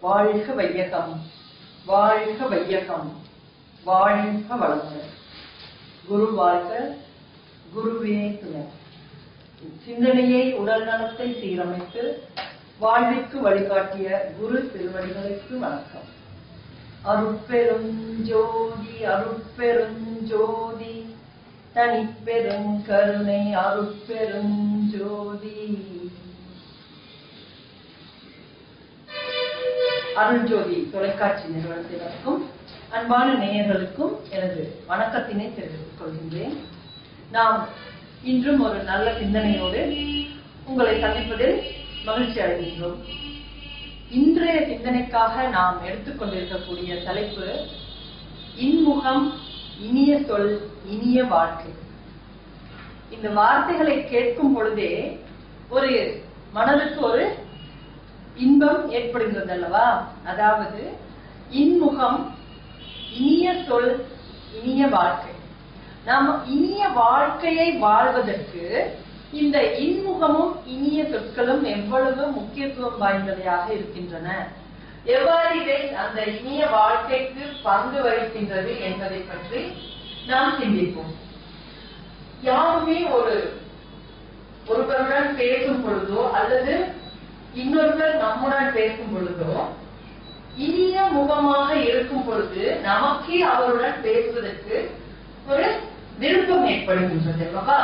வாழ்க வையகம் வாழ்க வையகம் வாழ்க வளமுடன் குரு வாழ்க குருவே துணை சிந்தனையை உடல் நலத்தை சீரமைத்து வாழ்விற்கு வழிகாட்டிய குரு திருவடிகளுக்கு வணக்கம் அருட்பெருஞ்சோதி அருட்பெருஞ்சோதி தனிப்பெரும் கருணை அருட்பெருஞ்சோதி அருள்ஜோதி தொலைக்காட்சி நிறுவனத்தினருக்கும் அன்பான நேயர்களுக்கும் எனது வணக்கத்தினை தெரிவித்துக் கொள்கின்றேன் நாம் இன்றும் ஒரு நல்ல சிந்தனையோடு உங்களை சந்திப்பதில் மகிழ்ச்சி அடைகின்றோம் இன்றைய சிந்தனைக்காக நாம் எடுத்துக்கொண்டிருக்கக்கூடிய தலைப்பு இன்முகம் இனிய சொல் இனிய வாழ்க்கை இந்த வார்த்தைகளை கேட்கும் பொழுதே ஒரு மனதுக்கு ஒரு இன்பம் ஏற்படுகிறது அல்லவா அதாவது இன்முகம் இனிய சொல் இனிய வாழ்க்கை நாம் இனிய வாழ்க்கையை வாழ்வதற்கு இந்த இன்முகமும் இனிய சொற்களும் எவ்வளவு முக்கியத்துவம் வாய்ந்தவையாக இருக்கின்றன எவ்வாறு இவை அந்த இனிய வாழ்க்கைக்கு பங்கு வகிக்கின்றது என்பதை பற்றி நாம் சிந்திப்போம் யாருமே ஒரு ஒருவருடன் பேசும் பொழுதோ அல்லது இன்னொருவர் நம்முடன் பேசும் பொழுதோ இனிய முகமாக இருக்கும் பொழுது நமக்கே அவருடன் பேசுவதற்கு ஒரு விருப்பம் ஏற்படுகின்றது அல்லவா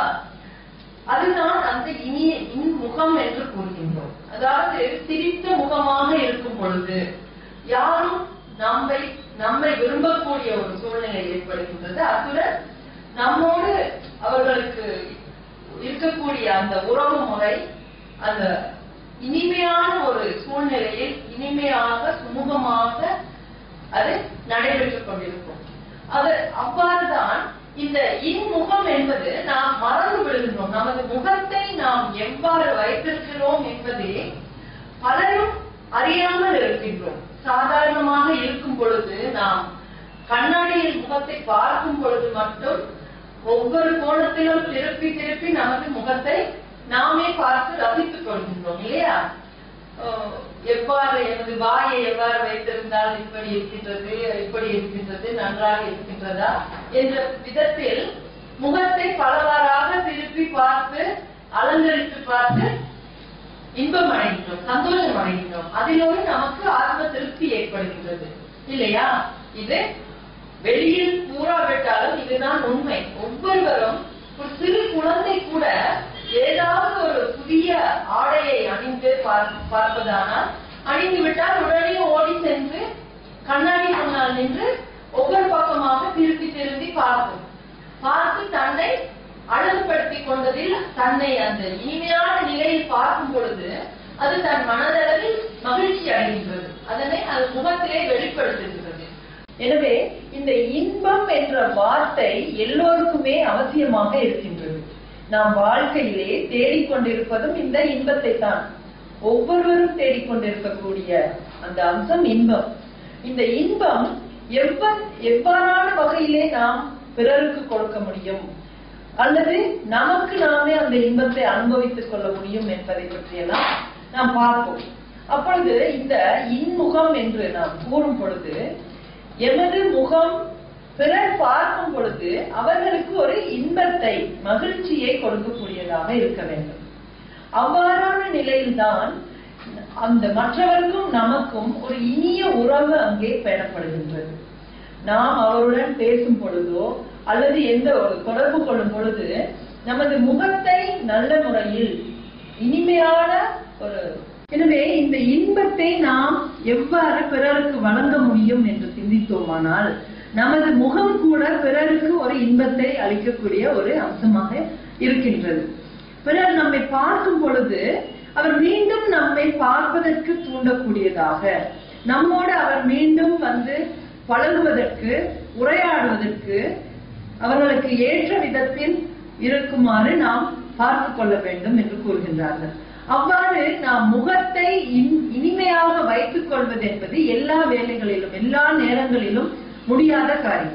அதுதான் அந்த இனிய இன்முகம் என்று கூறுகின்றோம் அதாவது சிரித்த முகமாக இருக்கும் பொழுது யாரும் நம்மை நம்மை விரும்பக்கூடிய ஒரு சூழ்நிலை ஏற்படுகின்றது அத்துடன் நம்மோடு அவர்களுக்கு இருக்கக்கூடிய அந்த உறவு முறை அந்த இனிமையான ஒரு சூழ்நிலையில் இனிமையாக சுமூகமாக அது நடைபெற்றுக் கொண்டிருக்கும் அது அவ்வாறுதான் இந்த இன்முகம் என்பது நாம் மறந்து விடுகின்றோம் நமது முகத்தை நாம் எவ்வாறு வைத்திருக்கிறோம் என்பதே பலரும் அறியாமல் இருக்கின்றோம் சாதாரணமாக இருக்கும் பொழுது நாம் கண்ணாடியில் முகத்தை பார்க்கும் பொழுது மட்டும் ஒவ்வொரு கோணத்திலும் திருப்பி திருப்பி நமது முகத்தை நாமே பார்த்து ரசித்துக் கொள்கின்றோம் இல்லையா அஹ் எவ்வாறு எனது வாயை எவ்வாறு வைத்திருந்தால் இப்படி இருக்கின்றது இப்படி இருக்கின்றது நன்றாக இருக்கின்றதா என்ற விதத்தில் முகத்தை பலவாறாக திருப்பி பார்த்து அலங்கரித்து பார்த்து இன்பம் அடைகின்றோம் சந்தோஷம் அடைகின்றோம் அதிலோடு நமக்கு ஆத்ம திருப்தி ஏற்படுகின்றது இல்லையா இது வெளியில் கூறாவிட்டாலும் இதுதான் உண்மை ஒவ்வொருவரும் ஒரு சிறு குழந்தை கூட ஏதாவது ஒரு புதிய ஆடையை அணிந்து பார்ப்பதானால் அணிந்து விட்டால் உடனே ஓடி சென்று கண்ணாடி முன்னால் நின்று ஒவ்வொரு பக்கமாக திருப்பி திரும்பி பார்க்கும் பார்த்து தன்னை அழகுபடுத்திக் கொண்டதில் தன்னை அந்த இனிமையான நிலையில் பார்க்கும் பொழுது அது தன் மனதளவில் மகிழ்ச்சி அடைகின்றது அதனை அது முகத்திலே வெளிப்படுத்துகின்றது எனவே இந்த இன்பம் என்ற வார்த்தை எல்லோருக்குமே அவசியமாக இருக்கின்றது நாம் வாழ்க்கையிலே தேடிக்கொண்டிருப்பதும் இந்த இன்பத்தை தான் ஒவ்வொருவரும் தேடிக்கொண்டிருக்கக்கூடிய அந்த அம்சம் இன்பம் இந்த இன்பம் எவ்வ எவ்வாறான வகையிலே நாம் பிறருக்கு கொடுக்க முடியும் அல்லது நமக்கு நாமே அந்த இன்பத்தை அனுபவித்துக் கொள்ள முடியும் என்பதை பற்றியெல்லாம் நாம் பார்ப்போம் அப்பொழுது இந்த இன்முகம் என்று நாம் கூறும் பொழுது எமது முகம் பிறர் பார்க்கும் பொழுது அவர்களுக்கு ஒரு இன்பத்தை மகிழ்ச்சியை கொடுக்கக்கூடியதாக இருக்க வேண்டும் அவ்வாறான நிலையில்தான் அந்த மற்றவருக்கும் நமக்கும் ஒரு இனிய உறவு அங்கே பெறப்படுகின்றது நாம் அவருடன் பேசும் பொழுதோ அல்லது எந்த ஒரு தொடர்பு கொள்ளும் பொழுது நமது முகத்தை நல்ல முறையில் இனிமையான ஒரு எனவே இந்த இன்பத்தை நாம் எவ்வாறு பிறருக்கு வழங்க முடியும் என்று சிந்தித்தோமானால் நமது முகம் கூட பிறருக்கு ஒரு இன்பத்தை அளிக்கக்கூடிய ஒரு அம்சமாக இருக்கின்றது பிறர் நம்மை பார்க்கும் பொழுது அவர் மீண்டும் நம்மை பார்ப்பதற்கு தூண்டக்கூடியதாக நம்மோடு அவர் மீண்டும் வந்து பழகுவதற்கு உரையாடுவதற்கு அவர்களுக்கு ஏற்ற விதத்தில் இருக்குமாறு நாம் பார்த்து கொள்ள வேண்டும் என்று கூறுகின்றார்கள் அவ்வாறு நாம் முகத்தை இனிமையாக வைத்துக் கொள்வது என்பது எல்லா வேலைகளிலும் எல்லா நேரங்களிலும் முடியாத காரியம்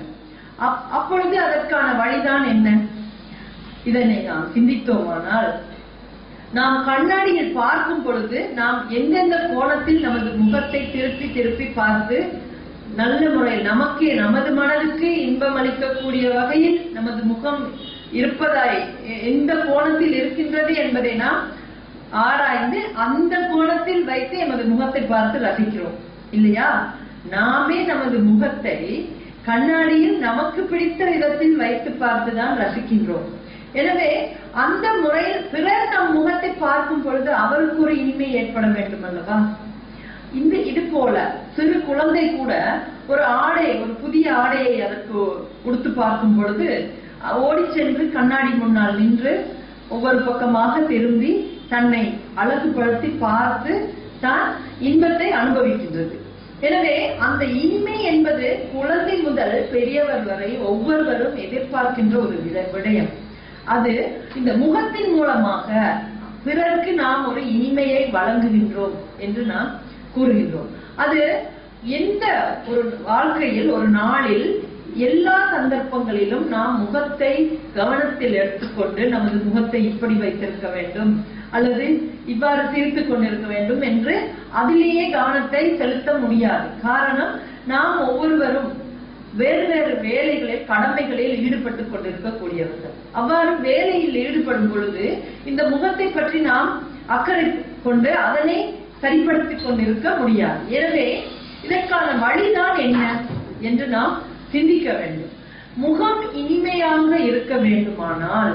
அப்பொழுது அதற்கான வழிதான் என்ன இதனை நாம் சிந்தித்தோமானால் நாம் கண்ணாடியில் பார்க்கும் பொழுது நாம் எந்தெந்த கோணத்தில் நமது முகத்தை திருப்பி திருப்பி பார்த்து நல்ல முறையில் நமக்கே நமது மனதுக்கு இன்பம் அளிக்கக்கூடிய வகையில் நமது முகம் இருப்பதாய் எ- எந்த கோணத்தில் இருக்கின்றது என்பதை நாம் ஆராய்ந்து அந்த கோணத்தில் வைத்து எமது முகத்தை பார்த்து ரசிக்கிறோம் இல்லையா நாமே நமது முகத்தை கண்ணாடியில் நமக்கு பிடித்த விதத்தில் வைத்து பார்த்துதான் ரசிக்கின்றோம் எனவே அந்த முறையில் பிறர் நம் முகத்தை பார்க்கும் பொழுது அவருக்கு ஒரு இனிமை ஏற்பட வேண்டும் அல்லவா இந்த இது போல சிறு குழந்தை கூட ஒரு ஆடை ஒரு புதிய ஆடையை அதற்கு உடுத்து பார்க்கும் பொழுது ஓடி சென்று கண்ணாடி முன்னால் நின்று ஒவ்வொரு பக்கமாக திரும்பி தன்னை அழகுபடுத்தி பார்த்து தான் இன்பத்தை அனுபவிக்கின்றது எனவே அந்த இனிமை என்பது குழந்தை முதல் பெரியவர் வரை ஒவ்வொருவரும் எதிர்பார்க்கின்ற ஒரு விட- விடயம் அது இந்த முகத்தின் மூலமாக பிறருக்கு நாம் ஒரு இனிமையை வழங்குகின்றோம் என்று நாம் கூறுகின்றோம் அது எந்த ஒரு வாழ்க்கையில் ஒரு நாளில் எல்லா சந்தர்ப்பங்களிலும் நாம் முகத்தை கவனத்தில் எடுத்துக்கொண்டு நமது முகத்தை இப்படி வைத்திருக்க வேண்டும் அல்லது இவ்வாறு சிரித்துக் கொண்டிருக்க வேண்டும் என்று அதிலேயே கவனத்தை செலுத்த முடியாது காரணம் நாம் ஒவ்வொருவரும் வேறு வேறு வேலைகளில் கடமைகளில் ஈடுபட்டுக் கொண்டிருக்கக்கூடியவர்கள் அவ்வாறு வேலையில் ஈடுபடும் பொழுது இந்த முகத்தை பற்றி நாம் அக்கறை கொண்டு அதனை சரிப்படுத்திக் கொண்டிருக்க முடியாது எனவே இதற்கான வழிதான் என்ன என்று நாம் சிந்திக்க வேண்டும் முகம் இனிமையாக இருக்க வேண்டுமானால்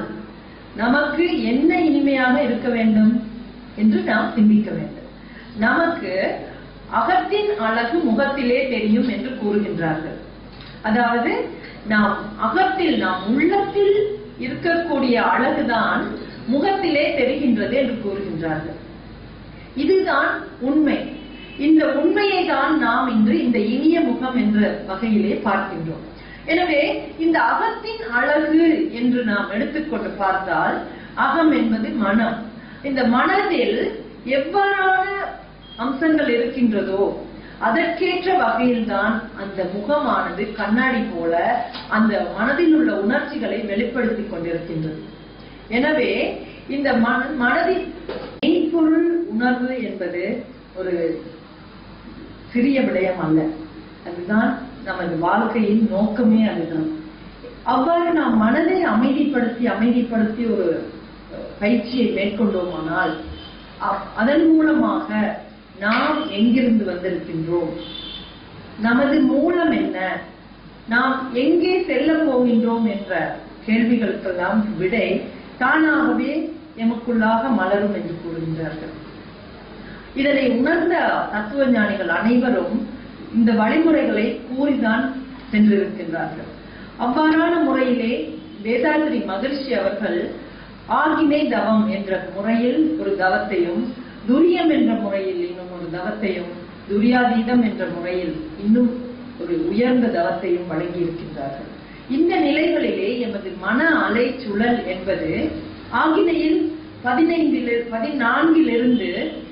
நமக்கு என்ன இனிமையாக இருக்க வேண்டும் என்று நாம் சிந்திக்க வேண்டும் நமக்கு அகத்தின் அழகு முகத்திலே தெரியும் என்று கூறுகின்றார்கள் அதாவது நாம் அகத்தில் நாம் உள்ளத்தில் இருக்கக்கூடிய அழகுதான் முகத்திலே தெரிகின்றது என்று கூறுகின்றார்கள் இதுதான் உண்மை இந்த உண்மையை தான் நாம் இன்று இந்த இனிய முகம் என்ற வகையிலே பார்க்கின்றோம் எனவே இந்த அகத்தின் அழகு என்று நாம் எடுத்துக்கொண்டு பார்த்தால் அகம் என்பது மனம் இந்த மனதில் எவ்வாறான அம்சங்கள் இருக்கின்றதோ அதற்கேற்ற வகையில்தான் அந்த முகமானது கண்ணாடி போல அந்த மனதில் உள்ள உணர்ச்சிகளை வெளிப்படுத்திக் கொண்டிருக்கின்றது எனவே இந்த மன- மனதின் மெய்ப்பொருள் உணர்வு என்பது ஒரு சிறிய விடயம் அல்ல அதுதான் நமது வாழ்க்கையின் நோக்கமே அதுதான் அவ்வாறு நாம் மனதை அமைதிப்படுத்தி அமைதிப்படுத்தி ஒரு அஹ், பயிற்சியை மேற்கொண்டோமானால் அ- அதன் மூலமாக நாம் எங்கிருந்து வந்திருக்கின்றோம் நமது மூலம் என்ன நாம் எங்கே செல்ல போகின்றோம் என்ற கேள்விகளுக்கெல்லாம் விடை தானாகவே எமக்குள்ளாக மலரும் என்று கூறுகின்றார்கள் இதனை உணர்ந்த தத்துவ ஞானிகள் அனைவரும் இந்த வழிமுறைகளை கூறிதான் சென்றிருக்கின்றார்கள் அவ்வாறான முறையிலே வேதாந்திரி மகர்ஷி அவர்கள் ஆகினை தவம் என்ற முறையில் ஒரு தவத்தையும் துரியம் என்ற முறையில் இன்னும் ஒரு தவத்தையும் துரியாதீதம் என்ற முறையில் இன்னும் ஒரு உயர்ந்த தவத்தையும் வழங்கி இருக்கின்றார்கள் இந்த நிலைகளிலே எமது மன அலை சுழல் என்பது ஆகினையில் பதினைந்தில் பதினான்கிலிருந்து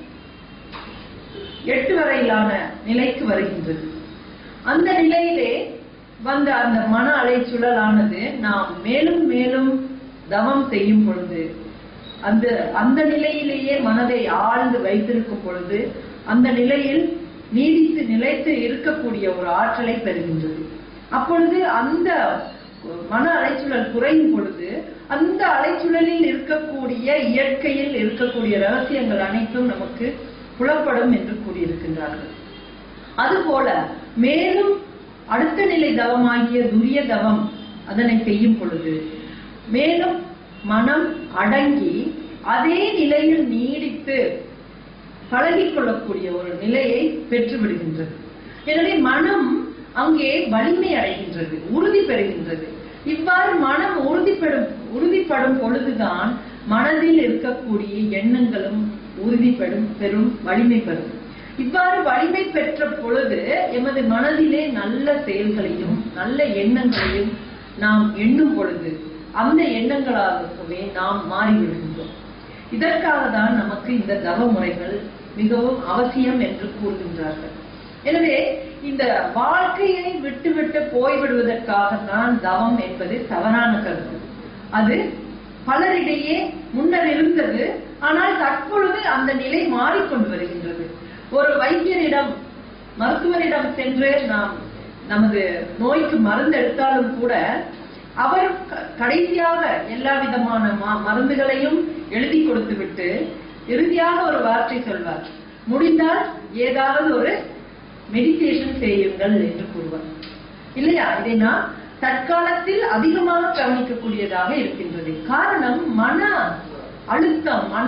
எட்டு வரையிலான நிலைக்கு வருகின்றது அந்த நிலையிலே வந்த அந்த மன அலைச்சுழலானது நாம் மேலும் மேலும் தவம் செய்யும் பொழுது அந்த அந்த நிலையிலேயே மனதை ஆழ்ந்து வைத்திருக்கும் பொழுது அந்த நிலையில் நீடித்து நிலைத்து இருக்கக்கூடிய ஒரு ஆற்றலை பெறுகின்றது அப்பொழுது அந்த மன அலைச்சுழல் குறையும் பொழுது அந்த அலைச்சுழலில் இருக்கக்கூடிய இயற்கையில் இருக்கக்கூடிய ரகசியங்கள் அனைத்தும் நமக்கு புலப்படும் என்று கூறியிருக்கின்றார்கள் அதுபோல மேலும் அடுத்த நிலை தவமாகிய துரிய தவம் அதனை செய்யும் பொழுது மேலும் மனம் அடங்கி அதே நிலையில் நீடித்து பழகிக் கொள்ளக்கூடிய ஒரு நிலையை பெற்று விடுகின்றது எனவே மனம் அங்கே வலிமை அடைகின்றது உறுதி பெறுகின்றது இவ்வாறு மனம் உறுதிப்படும் உறுதிப்படும் பொழுதுதான் மனதில் இருக்கக்கூடிய எண்ணங்களும் உறுதிப்படும் பெறும் வலிமை பெறும் இவ்வாறு வலிமை பெற்ற பொழுது எமது மனதிலே நல்ல செயல்களையும் நல்ல எண்ணங்களையும் நாம் எண்ணும் பொழுது அந்த எண்ணங்களாகவே நாம் மாறிவிடுகின்றோம் இதற்காக தான் நமக்கு இந்த தவ முறைகள் மிகவும் அவசியம் என்று கூறுகின்றார்கள் எனவே இந்த வாழ்க்கையை விட்டுவிட்டு போய்விடுவதற்காக தான் தவம் என்பது தவறான கருத்து அது பலரிடையே முன்னர் இருந்தது ஆனால் தற்பொழுது அந்த நிலை மாறிக்கொண்டு வருகின்றது ஒரு வைத்தியரிடம் மருத்துவரிடம் சென்று நாம் நமது நோய்க்கு மருந்து எடுத்தாலும் கூட அவர் க- கடைசியாக எல்லா விதமான ம- மருந்துகளையும் எழுதி கொடுத்துவிட்டு இறுதியாக ஒரு வார்த்தை சொல்வார் முடிந்தால் ஏதாவது ஒரு மெடிடேஷன் செய்யுங்கள் என்று கூறுவார் இல்லையா இதை நாம் தற்காலத்தில் அதிகமாக கவனிக்கக்கூடியதாக இருக்கின்றது காரணம் மன அழுத்தம் மன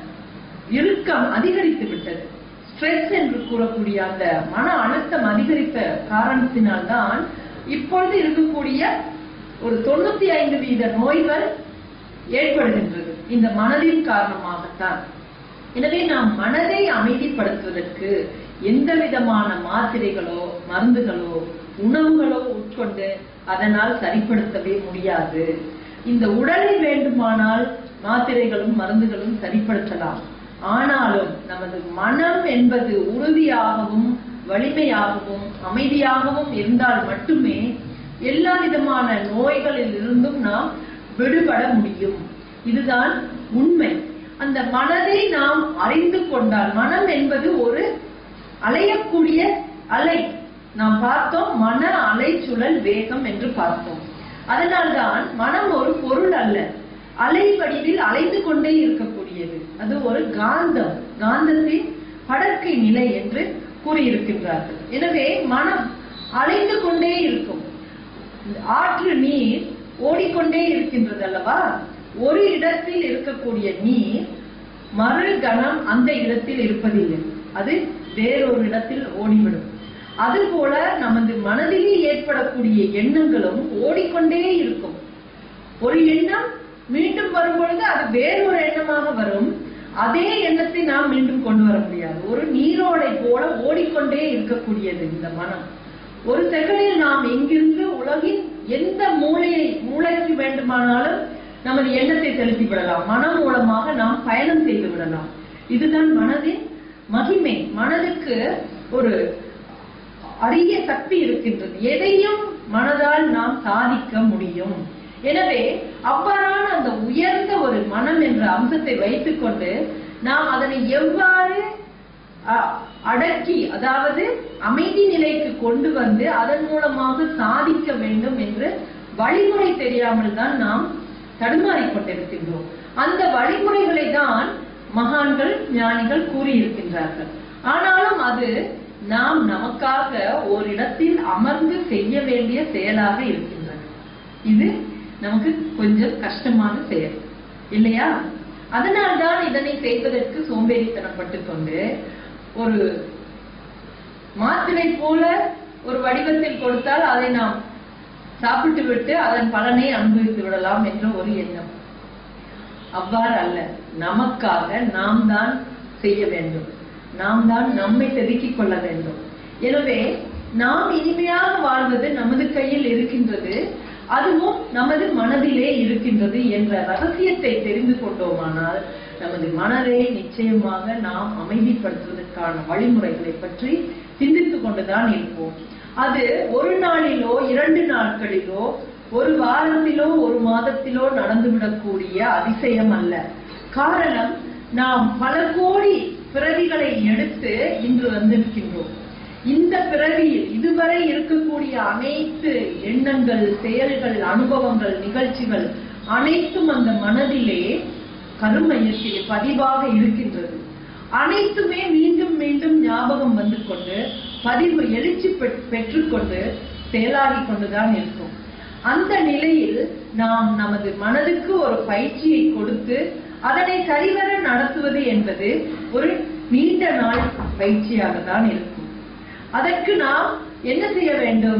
இறுக்கம் அதிகரித்து விட்டது ஸ்ட்ரெஸ் என்று கூறக்கூடிய அந்த மன அழுத்தம் அதிகரித்த காரணத்தினால்தான் இப்பொழுது இருக்கக்கூடிய ஒரு தொண்ணூத்தி ஐந்து வீத நோய்கள் ஏற்படுகின்றது இந்த மனதின் காரணமாகத்தான் எனவே நாம் மனதை அமைதிப்படுத்துவதற்கு எந்த விதமான மாத்திரைகளோ மருந்துகளோ உணவுகளோ உட்கொண்டு அதனால் சரிப்படுத்தவே முடியாது இந்த உடலை வேண்டுமானால் மாத்திரைகளும் மருந்துகளும் சரிப்படுத்தலாம் ஆனாலும் நமது மனம் என்பது உறுதியாகவும் வலிமையாகவும் அமைதியாகவும் இருந்தால் மட்டுமே எல்லா விதமான நோய்களில் இருந்தும் நாம் விடுபட முடியும் இதுதான் உண்மை அந்த மனதை நாம் அறிந்து கொண்டால் மனம் என்பது ஒரு அலையக்கூடிய அலை நாம் பார்த்தோம் மன அலைச்சுழல் வேகம் என்று பார்த்தோம் அதனால்தான் மனம் ஒரு பொருள் அல்ல அலை வடிவில் அலைந்து கொண்டே இருக்கக்கூடியது அது ஒரு காந்தம் காந்தத்தின் படர்க்கை நிலை என்று கூறியிருக்கின்றார்கள் எனவே மனம் அலைந்து கொண்டே இருக்கும் இந்த ஆற்று நீர் ஓடிக்கொண்டே இருக்கின்றது அல்லவா ஒரு இடத்தில் இருக்கக்கூடிய நீர் மறு கணம் அந்த இடத்தில் இருப்பதில்லை அது வேறொரு இடத்தில் ஓடிவிடும் அதுபோல நமது மனதிலே ஏற்படக்கூடிய எண்ணங்களும் ஓடிக்கொண்டே இருக்கும் ஒரு எண்ணம் மீண்டும் வரும் பொழுது அது வேறொரு எண்ணமாக வரும் அதே எண்ணத்தை நாம் மீண்டும் கொண்டு வர முடியாது ஒரு நீரோடை போல ஓடிக்கொண்டே இருக்கக்கூடியது இந்த மனம் ஒரு செகண்டில் நாம் எங்கிருந்து உலகின் எந்த மூலையை மூளைக்கு வேண்டுமானாலும் நமது எண்ணத்தை செலுத்தி விடலாம் மனம் மூலமாக நாம் பயணம் செய்து விடலாம் இதுதான் மனதின் மகிமை மனதுக்கு ஒரு அரிய சக்தி இருக்கின்றது எதையும் மனதால் நாம் சாதிக்க முடியும் எனவே அவ்வாறான அந்த உயர்ந்த ஒரு மனம் என்ற அம்சத்தை வைத்துக்கொண்டு நாம் அதனை எவ்வாறு அ- அடக்கி அதாவது அமைதி நிலைக்கு கொண்டு வந்து அதன் மூலமாக சாதிக்க வேண்டும் என்று வழிமுறை தெரியாமல் தான் நாம் தடுமாறிக் கொண்டிருக்கின்றோம் அந்த வழிமுறைகளை தான் மகான்கள் ஞானிகள் கூறியிருக்கின்றார்கள் ஆனாலும் அது நாம் நமக்காக ஓரிடத்தில் அமர்ந்து செய்ய வேண்டிய செயலாக இருக்கின்றது இது நமக்கு கொஞ்சம் கஷ்டமான செயல் இல்லையா அதனால்தான் இதனை செய்வதற்கு சோம்பேறித்தனப்பட்டு கொண்டு ஒரு மாத்திரை போல ஒரு வடிவத்தில் கொடுத்தால் அதை நாம் சாப்பிட்டு விட்டு அதன் பலனை அனுபவித்து விடலாம் என்ற ஒரு எண்ணம் அவ்வாறு அல்ல நமக்காக நாம் தான் செய்ய வேண்டும் நாம் தான் நம்மை செதுக்கிக் கொள்ள வேண்டும் எனவே நாம் இனிமையாக வாழ்வது நமது கையில் இருக்கின்றது அதுவும் நமது மனதிலே இருக்கின்றது என்ற ரகசியத்தை தெரிந்து கொண்டோமானால் நமது மனதை நிச்சயமாக நாம் அமைதிப்படுத்துவதற்கான வழிமுறைகளை பற்றி சிந்தித்துக் கொண்டுதான் இருப்போம் அது ஒரு நாளிலோ இரண்டு நாட்களிலோ ஒரு வாரத்திலோ ஒரு மாதத்திலோ நடந்துவிடக்கூடிய அதிசயம் அல்ல காரணம் நாம் பல கோடி பிறவிகளை எடுத்து இன்று வந்திருக்கின்றோம் இந்த பிறவியில் இதுவரை இருக்கக்கூடிய அனைத்து எண்ணங்கள் செயல்கள் அனுபவங்கள் நிகழ்ச்சிகள் அனைத்தும் அந்த மனதிலே கருமையத்திலே பதிவாக இருக்கின்றது அனைத்துமே மீண்டும் மீண்டும் ஞாபகம் வந்து கொண்டு பதிவு எழுச்சி பெற்- பெற்றுக்கொண்டு செயலாகிக் கொண்டுதான் இருக்கும் அந்த நிலையில் நாம் நமது மனதுக்கு ஒரு பயிற்சியை கொடுத்து அதனை சரிவர நடத்துவது என்பது ஒரு நீண்ட நாள் பயிற்சியாக தான் இருக்கும் அதற்கு நாம் என்ன செய்ய வேண்டும்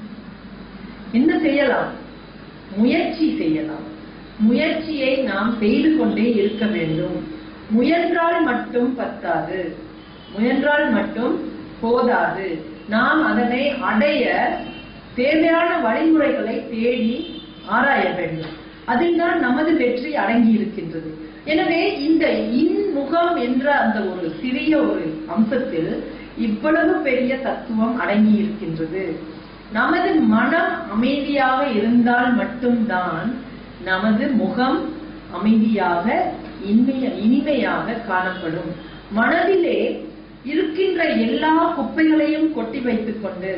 என்ன செய்யலாம் முயற்சி செய்யலாம் முயற்சியை நாம் செய்து கொண்டே இருக்க வேண்டும் முயன்றால் மட்டும் பத்தாது முயன்றால் மட்டும் போதாது நாம் அதனை அடைய தேவையான வழிமுறைகளை தேடி ஆராய வேண்டும் அதில் தான் நமது வெற்றி அடங்கி இருக்கின்றது எனவே இந்த இன்முகம் என்ற அந்த ஒரு சிறிய ஒரு அம்சத்தில் இவ்வளவு பெரிய தத்துவம் அடங்கி இருக்கின்றது நமது மனம் அமைதியாக இருந்தால் மட்டும்தான் நமது முகம் அமைதியாக இனிமைய இனிமையாக காணப்படும் மனதிலே இருக்கின்ற எல்லா குப்பைகளையும் கொட்டி வைத்துக் கொண்டு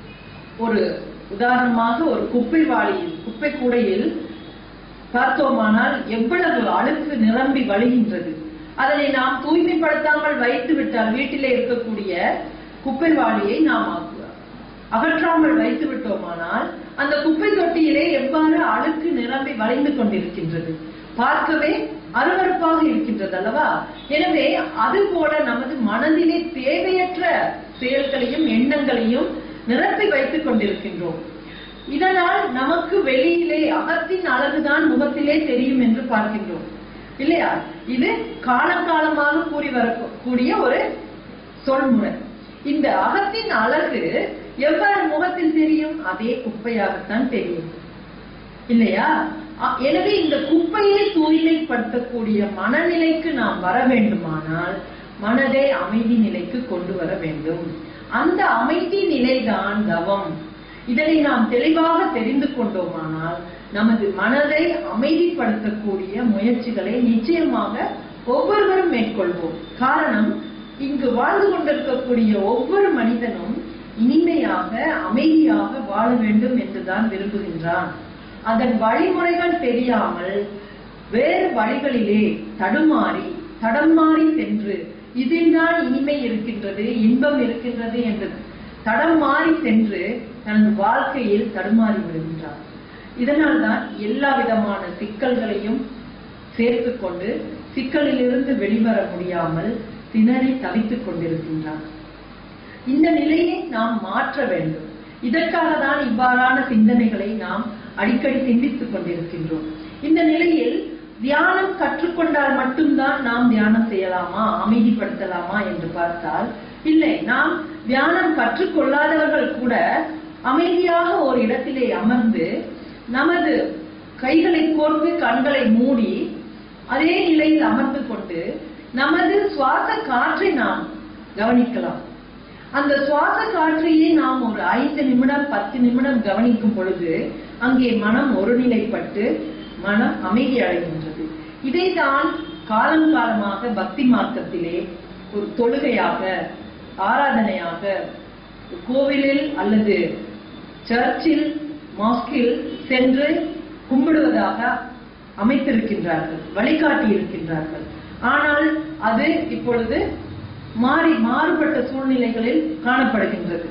ஒரு உதாரணமாக ஒரு குப்பை வாளியில் குப்பை கூடையில் பார்த்தோமானால் எவ்வளவு அழுக்கு நிரம்பி வழிகின்றது அதனை நாம் தூய்மைப்படுத்தாமல் வைத்து விட்டால் வீட்டிலே இருக்கக்கூடிய குப்பை வாளியை நாம் ஆக்குவோம். அகற்றாமல் வைத்து விட்டோமானால் அந்த குப்பை தொட்டியிலே எவ்வாறு அழுக்கு நிரம்பி வழிந்து கொண்டிருக்கின்றது பார்க்கவே அருவருப்பாக இருக்கின்றது அல்லவா எனவே அதுபோல நமது மனதிலே தேவையற்ற செயல்களையும் எண்ணங்களையும் நிரப்பி வைத்துக் கொண்டிருக்கின்றோம் இதனால் நமக்கு வெளியிலே அகத்தின் அழகுதான் முகத்திலே தெரியும் என்று பார்க்கின்றோம் இல்லையா இது காலகாலமாக கூறி வரக்கூடிய ஒரு சொல்முறை இந்த அகத்தின் அழகு எவ்வாறு முகத்தில் தெரியும் அதே குப்பையாகத்தான் தெரியும் இல்லையா அ- எனவே இந்த குப்பையை தூய்மைப்படுத்தக்கூடிய மனநிலைக்கு நாம் வர வேண்டுமானால் மனதை அமைதி நிலைக்கு கொண்டு வர வேண்டும் அந்த அமைதி நிலைதான் தவம் இதனை நாம் தெளிவாக தெரிந்து கொண்டோமானால் நமது மனதை அமைதிப்படுத்தக்கூடிய முயற்சிகளை நிச்சயமாக ஒவ்வொருவரும் மேற்கொள்வோம் காரணம் இங்கு வாழ்ந்து கொண்டிருக்கக்கூடிய ஒவ்வொரு மனிதனும் இனிமையாக அமைதியாக வாழ வேண்டும் என்றுதான் விரும்புகின்றான் அதன் வழிமுறைகள் தெரியாமல் வேறு வழிகளிலே தடுமாறி தடம் மாறி சென்று இதில்தான் இனிமை இருக்கின்றது இன்பம் இருக்கின்றது என்று தடம் மாறி சென்று தனது வாழ்க்கையில் தடுமாறி விடுகின்றார் இதனால்தான் எல்லா விதமான சிக்கல்களையும் சேர்த்துக் கொண்டு சிக்கலிலிருந்து வெளிவர முடியாமல் திணறி தவித்துக் கொண்டிருக்கின்றார் இந்த நிலையை நாம் மாற்ற வேண்டும் இதற்காக தான் இவ்வாறான சிந்தனைகளை நாம் அடிக்கடி சிந்தித்துக் கொண்டிருக்கின்றோம் இந்த நிலையில் தியானம் கற்றுக்கொண்டால் மட்டும்தான் நாம் தியானம் செய்யலாமா அமைதிப்படுத்தலாமா என்று பார்த்தால் இல்லை நாம் தியானம் கற்றுக்கொள்ளாதவர்கள் கூட அமைதியாக ஒரு இடத்திலே அமர்ந்து நமது கைகளை கோர்த்து கண்களை மூடி அதே நிலையில் அமர்ந்து கொண்டு நமது சுவாச காற்றை நாம் கவனிக்கலாம் அந்த சுவாச காற்றையே நாம் ஒரு ஐந்து நிமிடம் பத்து நிமிடம் கவனிக்கும் பொழுது அங்கே மனம் ஒருநிலைப்பட்டு மனம் அமைதி அடைகின்றது இதைதான் காலம் காலமாக பக்தி மார்க்கத்திலே ஒரு தொழுகையாக ஆராதனையாக கோவிலில் அல்லது சர்ச்சில் மாஸ்கில் சென்று கும்பிடுவதாக அமைத்திருக்கின்றார்கள் வழிகாட்டி இருக்கின்றார்கள் ஆனால் அது இப்பொழுது மாறி மாறுபட்ட சூழ்நிலைகளில் காணப்படுகின்றது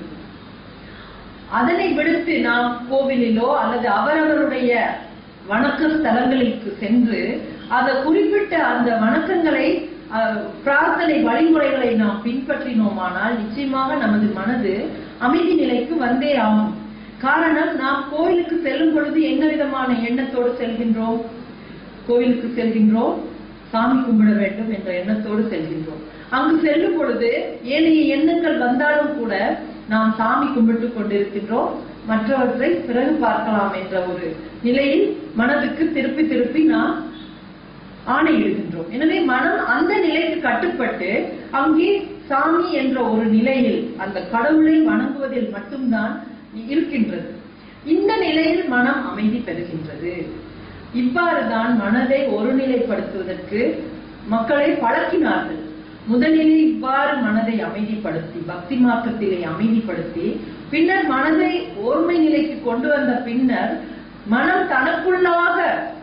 அதனை விடுத்து நாம் கோவிலிலோ அல்லது அவரவருடைய வணக்க ஸ்தலங்களுக்கு சென்று அந்த குறிப்பிட்ட அந்த வணக்கங்களை அஹ், பிரார்த்தனை வழிமுறைகளை நாம் பின்பற்றினோமானால் நிச்சயமாக நமது மனது அமைதி நிலைக்கு வந்தே ஆகும் காரணம் நாம் கோயிலுக்கு செல்லும் பொழுது என்ன விதமான எண்ணத்தோடு செல்கின்றோம் கோயிலுக்கு செல்கின்றோம் சாமி கும்பிட வேண்டும் என்ற எண்ணத்தோடு செல்கின்றோம் அங்கு செல்லும் பொழுது ஏனைய எண்ணங்கள் வந்தாலும் கூட நாம் சாமி கும்பிட்டு கொண்டிருக்கின்றோம் மற்றவற்றை பிறகு பார்க்கலாம் என்ற ஒரு நிலையில் மனதுக்கு திருப்பி திருப்பி நாம் ஆணையிடுகின்றோம் எனவே மனம் அந்த நிலைக்கு கட்டுப்பட்டு அங்கே சாமி என்ற ஒரு நிலையில் அந்த கடவுளை வணங்குவதில் மட்டும்தான் இருக்கின்றது இந்த நிலையில் மனம் அமைதி பெறுகின்றது இவ்வாறுதான் மனதை ஒருநிலைப்படுத்துவதற்கு மக்களை பழக்கினார்கள் முதலில் இவ்வாறு மனதை அமைதிப்படுத்தி பக்தி மார்க்கத்திலே அமைதிப்படுத்தி பின்னர் மனதை ஓர்மை நிலைக்கு கொண்டு வந்த பின்னர் மனம் தனக்குள்ளாக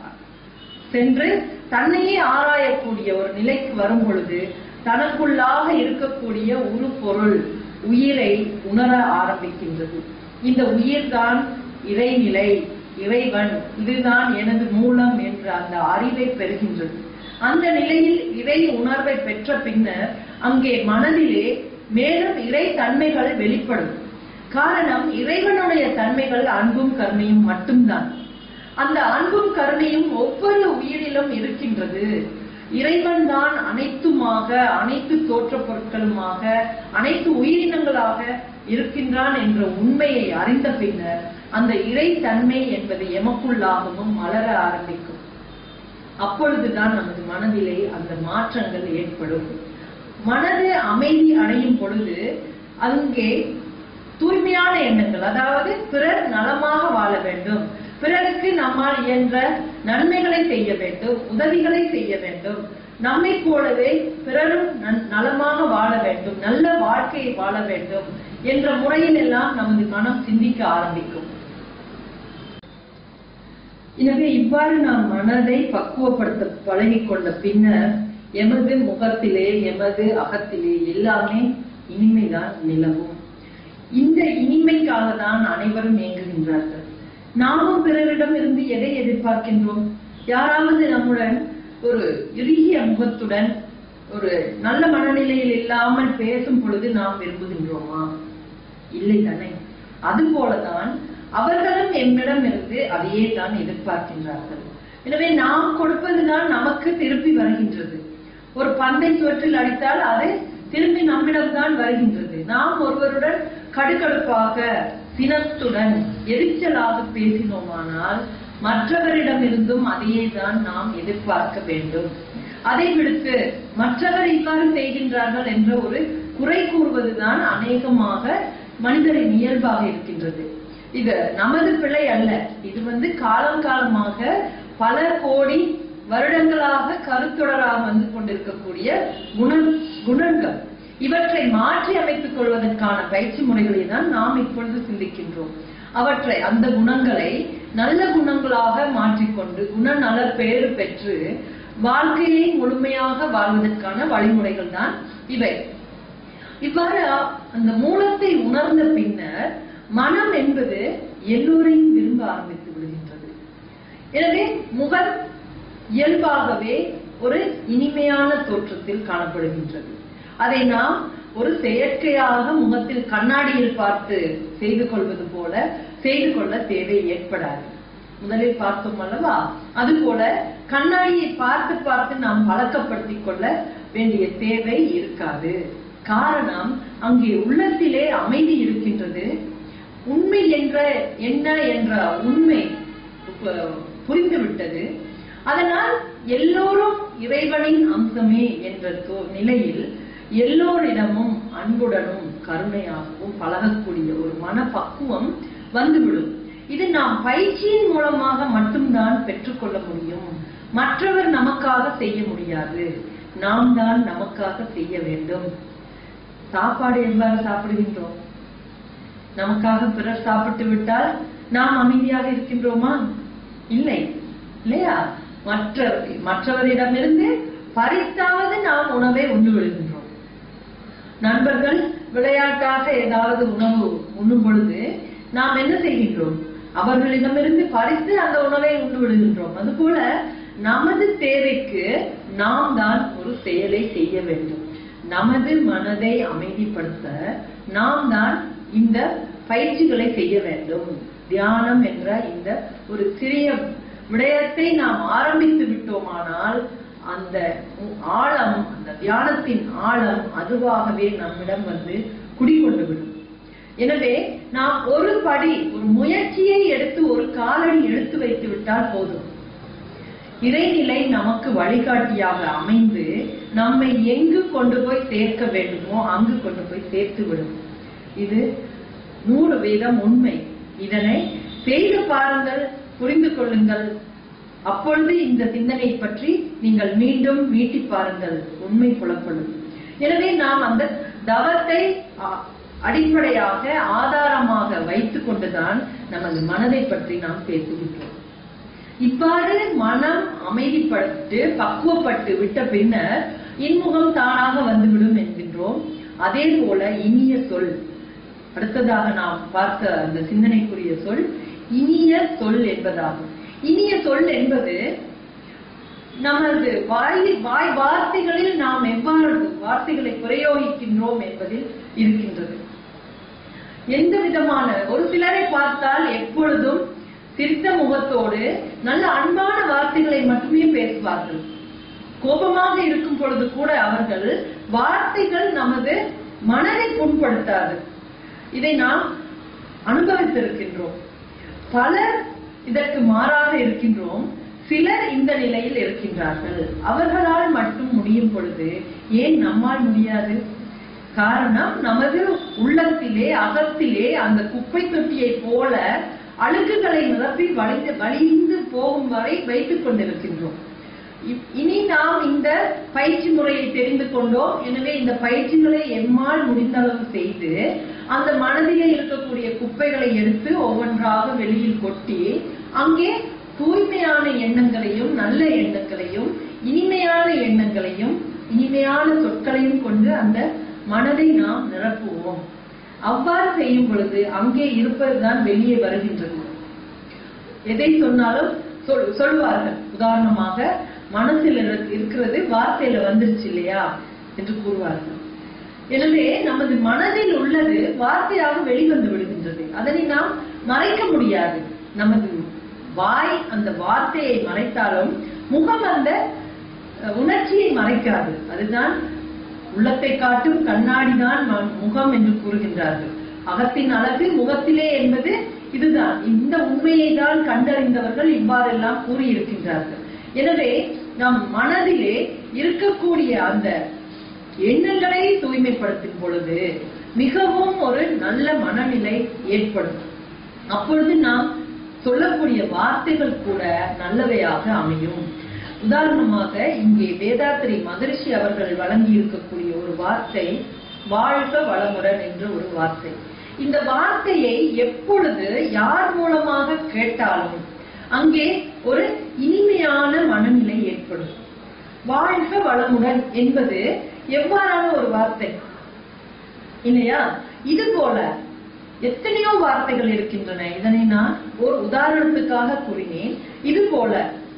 சென்று தன்னையே ஆராயக்கூடிய ஒரு நிலைக்கு வரும் பொழுது தனக்குள்ளாக இருக்கக்கூடிய உரு பொருள் உயிரை உணர ஆரம்பிக்கின்றது இந்த உயிர்தான் இறைநிலை இறைவன் இதுதான் எனது மூலம் என்ற அந்த அறிவை பெறுகின்றது அந்த நிலையில் இறை உணர்வை பெற்ற பின்னர் அங்கே மனதிலே மேலும் இறை தன்மைகள் வெளிப்படும் காரணம் இறைவனுடைய தன்மைகள் அன்பும் கருணையும் மட்டும்தான் அந்த அன்பும் கருணையும் ஒவ்வொரு உயிரிலும் இருக்கின்றது இறைவன் தான் அனைத்துமாக அனைத்து தோற்ற பொருட்களுமாக அனைத்து உயிரினங்களாக இருக்கின்றான் என்ற உண்மையை அறிந்த பின்னர் அந்த இறை தன்மை என்பது எமக்குள்ளாகவும் மலர ஆரம்பிக்கும் அப்பொழுதுதான் நமது மனதிலே அந்த மாற்றங்கள் ஏற்படும் மனது அமைதி அடையும் பொழுது அங்கே தூய்மையான எண்ணங்கள் அதாவது பிறர் நலமாக வாழ வேண்டும் பிறருக்கு நம்மால் இயன்ற நன்மைகளை செய்ய வேண்டும் உதவிகளை செய்ய வேண்டும் நம்மை போலவே பிறரும் நன்- நலமாக வாழ வேண்டும் நல்ல வாழ்க்கையை வாழ வேண்டும் என்ற முறையில் எல்லாம் நமது மனம் சிந்திக்க ஆரம்பிக்கும் எனவே இவ்வாறு நாம் மனதை பக்குவப்படுத்த பழகிக் கொண்ட பின்னர் எமது முகத்திலே எமது அகத்திலே எல்லாமே இனிமைதான் நிலவும் இந்த இனிமைக்காக தான் அனைவரும் இயங்குகின்றார்கள் நாமும் பிறரிடம் இருந்து எதை எதிர்பார்க்கின்றோம் யாராவது நம்முடன் ஒரு இறுகிய முகத்துடன் ஒரு நல்ல மனநிலையில் இல்லாமல் பேசும் பொழுது நாம் விரும்புகின்றோமா இல்லை தானே அதுபோலதான் அவர்களும் எம்மிடம் இருந்து அதையே தான் எதிர்பார்க்கின்றார்கள் எனவே நாம் கொடுப்பதுதான் நமக்கு திருப்பி வருகின்றது ஒரு பந்தை சுவற்றில் அடித்தால் அது திரும்பி நம்மிடம்தான் வருகின்றது நாம் ஒருவருடன் கடுகடுப்பாக சினத்துடன் எரிச்சலாக பேசினோமானால் மற்றவரிடமிருந்தும் அதையே தான் நாம் எதிர்பார்க்க வேண்டும் அதை விடுத்து மற்றவர் இவ்வாறு செய்கின்றார்கள் என்ற ஒரு குறை கூறுவதுதான் அநேகமாக மனிதரின் இயல்பாக இருக்கின்றது இது நமது பிழை அல்ல இது வந்து காலம் காலமாக பல கோடி வருடங்களாக கருத்தொடராக வந்து கொண்டிருக்கக்கூடிய குண குணங்கள் இவற்றை மாற்றி அமைத்துக் கொள்வதற்கான பயிற்சி முறைகளை தான் நாம் இப்பொழுது சிந்திக்கின்றோம் அவற்றை அந்த குணங்களை நல்ல குணங்களாக மாற்றிக்கொண்டு குணநல பேறு பெற்று வாழ்க்கையை முழுமையாக வாழ்வதற்கான வழிமுறைகள் தான் இவை இவ்வாறு அந்த மூலத்தை உணர்ந்த பின்னர் மனம் என்பது எல்லோரையும் விரும்ப ஆரம்பித்து விடுகின்றது எனவே முகம் இயல்பாகவே ஒரு இனிமையான தோற்றத்தில் காணப்படுகின்றது அதை நாம் ஒரு செயற்கையாக முகத்தில் கண்ணாடியில் பார்த்து செய்து கொள்வது போல செய்து கொள்ள தேவை ஏற்படாது முதலில் பார்த்தோம் அல்லவா அதுபோல கண்ணாடியை பார்த்து பார்த்து நாம் பழக்கப்படுத்திக் கொள்ள வேண்டிய தேவை இருக்காது காரணம் அங்கே உள்ளத்திலே அமைதி இருக்கின்றது உண்மை என்ற என்ன என்ற உண்மை பு- புரிந்துவிட்டது அதனால் எல்லோரும் இறைவனின் அம்சமே என்ற தோ- நிலையில் எல்லோரிடமும் அன்புடனும் கருணையாகவும் பழகக்கூடிய ஒரு மனப்பக்குவம் வந்துவிடும் இது நாம் பயிற்சியின் மூலமாக மட்டும்தான் பெற்றுக்கொள்ள முடியும் மற்றவர் நமக்காக செய்ய முடியாது நாம் தான் நமக்காக செய்ய வேண்டும் சாப்பாடு எவ்வாறு சாப்பிடுகின்றோம் நமக்காக பிறர் சாப்பிட்டு விட்டால் நாம் அமைதியாக இருக்கின்றோமா இல்லை இல்லையா மற்ற மற்றவரிடமிருந்து பறித்தாவது நாம் உணவை உண்டு விடுகின்றோம் நண்பர்கள் விளையாட்டாக ஏதாவது உணவு உண்ணும் பொழுது நாம் என்ன செய்கின்றோம் அவர்களிடமிருந்து பறித்து அந்த உணவை உண்டு விடுகின்றோம் அதுபோல நமது தேவைக்கு நாம் தான் ஒரு செயலை செய்ய வேண்டும் நமது மனதை அமைதிப்படுத்த நாம் தான் இந்த பயிற்சிகளை செய்ய வேண்டும் தியானம் என்ற இந்த ஒரு சிறிய விடயத்தை நாம் ஆரம்பித்து விட்டோமானால் அந்த ஆழம் அந்த தியானத்தின் ஆழம் அதுவாகவே நம்மிடம் வந்து குடிகொண்டு விடும் எனவே நாம் ஒரு படி ஒரு முயற்சியை எடுத்து ஒரு காலடி எடுத்து வைத்து விட்டால் போதும் இறைநிலை நமக்கு வழிகாட்டியாக அமைந்து நம்மை எங்கு கொண்டு போய் சேர்க்க வேண்டுமோ அங்கு கொண்டு போய் சேர்த்து விடும் இது நூறு வீதம் உண்மை இதனை செய்து பாருங்கள் புரிந்து கொள்ளுங்கள் அப்பொழுது இந்த சிந்தனை பற்றி நீங்கள் மீண்டும் மீட்டி பாருங்கள் உண்மை புலப்படும் எனவே நாம் அந்த தவத்தை அ- அடிப்படையாக ஆதாரமாக வைத்துக் கொண்டுதான் நமது மனதை பற்றி நாம் பேசுகின்றோம் இவ்வாறு மனம் அமைதிப்பட்டு பக்குவப்பட்டு விட்ட பின்னர் இன்முகம் தானாக வந்துவிடும் என்கின்றோம் அதே போல இனிய சொல் அடுத்ததாக நாம் பார்த்த அந்த சிந்தனைக்குரிய சொல் இனிய சொல் என்பதாகும் இனிய சொல் என்பது நமது வாய் வாய் வார்த்தைகளில் நாம் எவ்வாறு வார்த்தைகளை பிரயோகிக்கின்றோம் என்பதில் இருக்கின்றது எந்த விதமான ஒரு சிலரை பார்த்தால் எப்பொழுதும் சிரித்த முகத்தோடு நல்ல அன்பான வார்த்தைகளை மட்டுமே பேசுவார்கள் கோபமாக இருக்கும் பொழுது கூட அவர்கள் வார்த்தைகள் நமது மனதை புண்படுத்தாது இதை நாம் அனுபவித்திருக்கின்றோம் பலர் இதற்கு மாறாக இருக்கின்றோம் சிலர் இந்த நிலையில் இருக்கின்றார்கள் அவர்களால் மட்டும் முடியும் பொழுது ஏன் நம்மால் முடியாது காரணம் நமது உள்ளத்திலே அகத்திலே அந்த குப்பை தொட்டியை போல அழுக்குகளை நிரப்பி வழிந்து வழிந்து போகும் வரை வைத்துக் கொண்டிருக்கின்றோம் இ- இனி நாம் இந்த பயிற்சி முறையை தெரிந்து கொண்டோம் எனவே இந்த பயிற்சிகளை எம்மால் முடிந்த அளவு செய்து அந்த மனதிலே இருக்கக்கூடிய குப்பைகளை எடுத்து ஒவ்வொன்றாக வெளியில் கொட்டி அங்கே தூய்மையான எண்ணங்களையும் நல்ல எண்ணங்களையும் இனிமையான எண்ணங்களையும் இனிமையான சொற்களையும் கொண்டு அந்த மனதை நாம் நிரப்புவோம் அவ்வாறு செய்யும் பொழுது அங்கே இருப்பதுதான் வெளியே வருகின்றது எதை சொன்னாலும் சொல் சொல்வார்கள் உதாரணமாக மனசில் இரு- இருக்கிறது வார்த்தையில வந்துருச்சு இல்லையா என்று கூறுவார்கள் எனவே நமது மனதில் உள்ளது வார்த்தையாக வெளிவந்து விடுகின்றது அதனை நாம் மறைக்க முடியாது நமது வாய் அந்த வார்த்தையை மறைத்தாலும் முகம் அந்த அஹ், உணர்ச்சியை மறைக்காது அதுதான் உள்ளத்தை காட்டும் கண்ணாடிதான் ம- முகம் என்று கூறுகின்றார்கள் அகத்தின் அழகு முகத்திலே என்பது இதுதான் இந்த உண்மையை தான் கண்டறிந்தவர்கள் இவ்வாறெல்லாம் கூறியிருக்கின்றார்கள் எனவே நம் மனதிலே இருக்கக்கூடிய அந்த எண்ணங்களை தூய்மைப்படுத்தும் பொழுது மிகவும் ஒரு நல்ல மனநிலை ஏற்படும் அப்பொழுது நாம் சொல்லக்கூடிய வார்த்தைகள் கூட நல்லவையாக அமையும் உதாரணமாக இங்கே வேதாத்திரி மகரிஷி அவர்கள் வழங்கி இருக்கக்கூடிய ஒரு வார்த்தை வாழ்க வளமுடன் என்ற ஒரு வார்த்தை இந்த வார்த்தையை எப்பொழுது யார் மூலமாக கேட்டாலும் அங்கே ஒரு இனிமையான மனநிலை ஏற்படும் வாழ்க வளமுடன் என்பது எவ்வாறான ஒரு வார்த்தை இல்லையா இது போல எத்தனையோ வார்த்தைகள் இருக்கின்றன இதனை நான் ஒரு உதாரணத்துக்காக கூறினேன் இது போல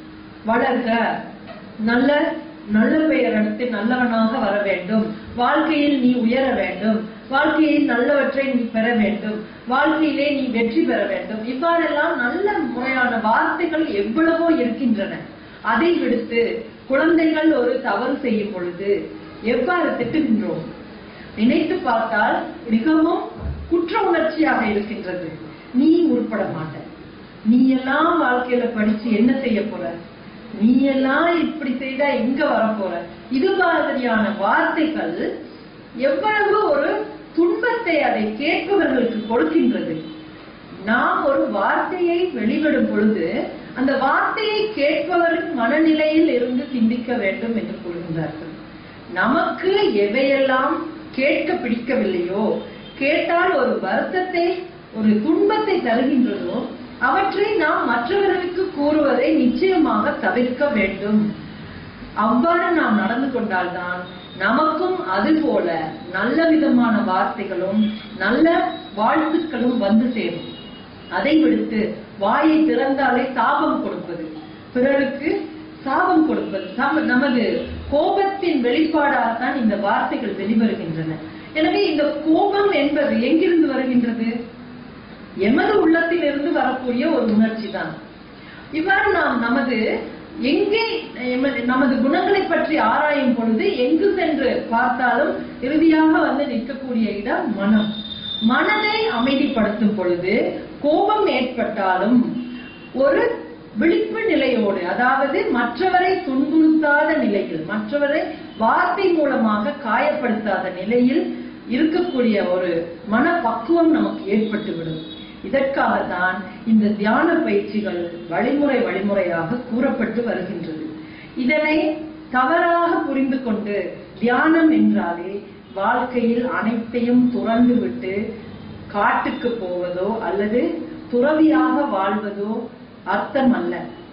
வளர்க நல்ல நல்ல பெயர் எடுத்து நல்லவனாக வர வேண்டும் வாழ்க்கையில் நீ உயர வேண்டும் வாழ்க்கையில் நல்லவற்றை நீ பெற வேண்டும் வாழ்க்கையிலே நீ வெற்றி பெற வேண்டும் இவ்வாறெல்லாம் நல்ல முறையான வார்த்தைகள் எவ்வளவோ இருக்கின்றன அதை விடுத்து குழந்தைகள் ஒரு தவறு செய்யும் பொழுது எவ்வாறு திட்டுகின்றோம் நினைத்து பார்த்தால் மிகவும் குற்ற உணர்ச்சியாக இருக்கின்றது நீ உருப்பட மாட்ட நீ எல்லாம் வாழ்க்கையில படிச்சு என்ன செய்ய போற நீ எல்லாம் இப்படி செய்தா எங்க வரப்போற இது மாதிரியான வார்த்தைகள் எவ்வளவு ஒரு துன்பத்தை அதை கேட்பவர்களுக்கு கொடுக்கின்றது நாம் ஒரு வார்த்தையை வெளிவிடும் பொழுது அந்த வார்த்தையை கேட்பவரின் மனநிலையில் இருந்து சிந்திக்க வேண்டும் என்று கூறுகின்றார்கள் நமக்கு எவையெல்லாம் கேட்க பிடிக்கவில்லையோ கேட்டால் ஒரு வருத்தத்தை ஒரு துன்பத்தை தருகின்றதோ அவற்றை நாம் மற்றவர்களுக்கு கூறுவதை நிச்சயமாக தவிர்க்க வேண்டும் அவ்வாறு நாம் நடந்து கொண்டால்தான் நமக்கும் அதுபோல நல்ல விதமான வார்த்தைகளும் நல்ல வாழ்த்துக்களும் வந்து சேரும் அதை விடுத்து வாயை திறந்தாலே சாபம் கொடுப்பது பிறருக்கு சாபம் கொடுப்பது சம- நமது கோபத்தின் வெளிப்பாடாகத்தான் இந்த வார்த்தைகள் வெளிவருகின்றன எனவே இந்த கோபம் என்பது எங்கிருந்து வருகின்றது எமது உள்ளத்திலிருந்து வரக்கூடிய ஒரு உணர்ச்சி தான் இவ்வாறு நாம் நமது எங்கே எமது- நமது குணங்களை பற்றி ஆராயும் பொழுது எங்கு சென்று பார்த்தாலும் இறுதியாக வந்து நிற்கக்கூடிய இடம் மனம் மனதை அமைதிப்படுத்தும் பொழுது கோபம் ஏற்பட்டாலும் ஒரு விழிப்பு நிலையோடு அதாவது மற்றவரை துன்புறுத்தாத நிலையில் மற்றவரை வார்த்தை மூலமாக காயப்படுத்தாத நிலையில் இருக்கக்கூடிய ஒரு மனப்பக்குவம் நமக்கு ஏற்பட்டுவிடும் இதற்காகத்தான் இந்த தியான பயிற்சிகள் வழிமுறை வழிமுறையாக கூறப்பட்டு வருகின்றது இதனை தவறாக புரிந்து கொண்டு தியானம் என்றாலே வாழ்க்கையில் அனைத்தையும் துறந்து விட்டு காட்டுக்கு போவதோ அல்லது துறவியாக வாழ்வதோ அர்த்தம் அல்ல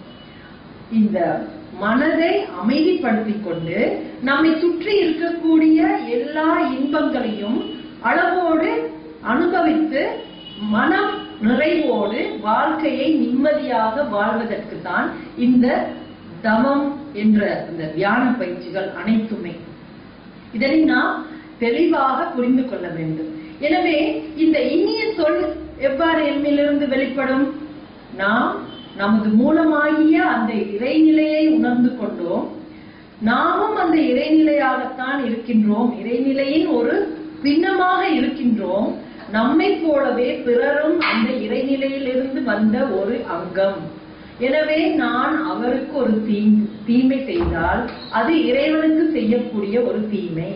இந்த மனதை அமைதிப்படுத்திக் கொண்டு நம்மை சுற்றி இருக்கக்கூடிய எல்லா இன்பங்களையும் அளவோடு அனுபவித்து மனம் நிறைவோடு வாழ்க்கையை நிம்மதியாக வாழ்வதற்கு தான் இந்த தவம் என்ற இந்த தியான பயிற்சிகள் அனைத்துமே இதனை நாம் தெளிவாக புரிந்து கொள்ள வேண்டும் எனவே இந்த இனிய சொல் எவ்வாறு எம்மிலிருந்து வெளிப்படும் நாம் நமது மூலமாகிய அந்த இறைநிலையை உணர்ந்து கொண்டோம் நாமும் அந்த இறைநிலையாகத்தான் இருக்கின்றோம் இறைநிலையின் ஒரு பின்னமாக இருக்கின்றோம் நம்மை போலவே பிறரும் அந்த இறைநிலையிலிருந்து வந்த ஒரு அங்கம் எனவே நான் அவருக்கு ஒரு தீ தீமை செய்தால் அது இறைவனுக்கு செய்யக்கூடிய ஒரு தீமை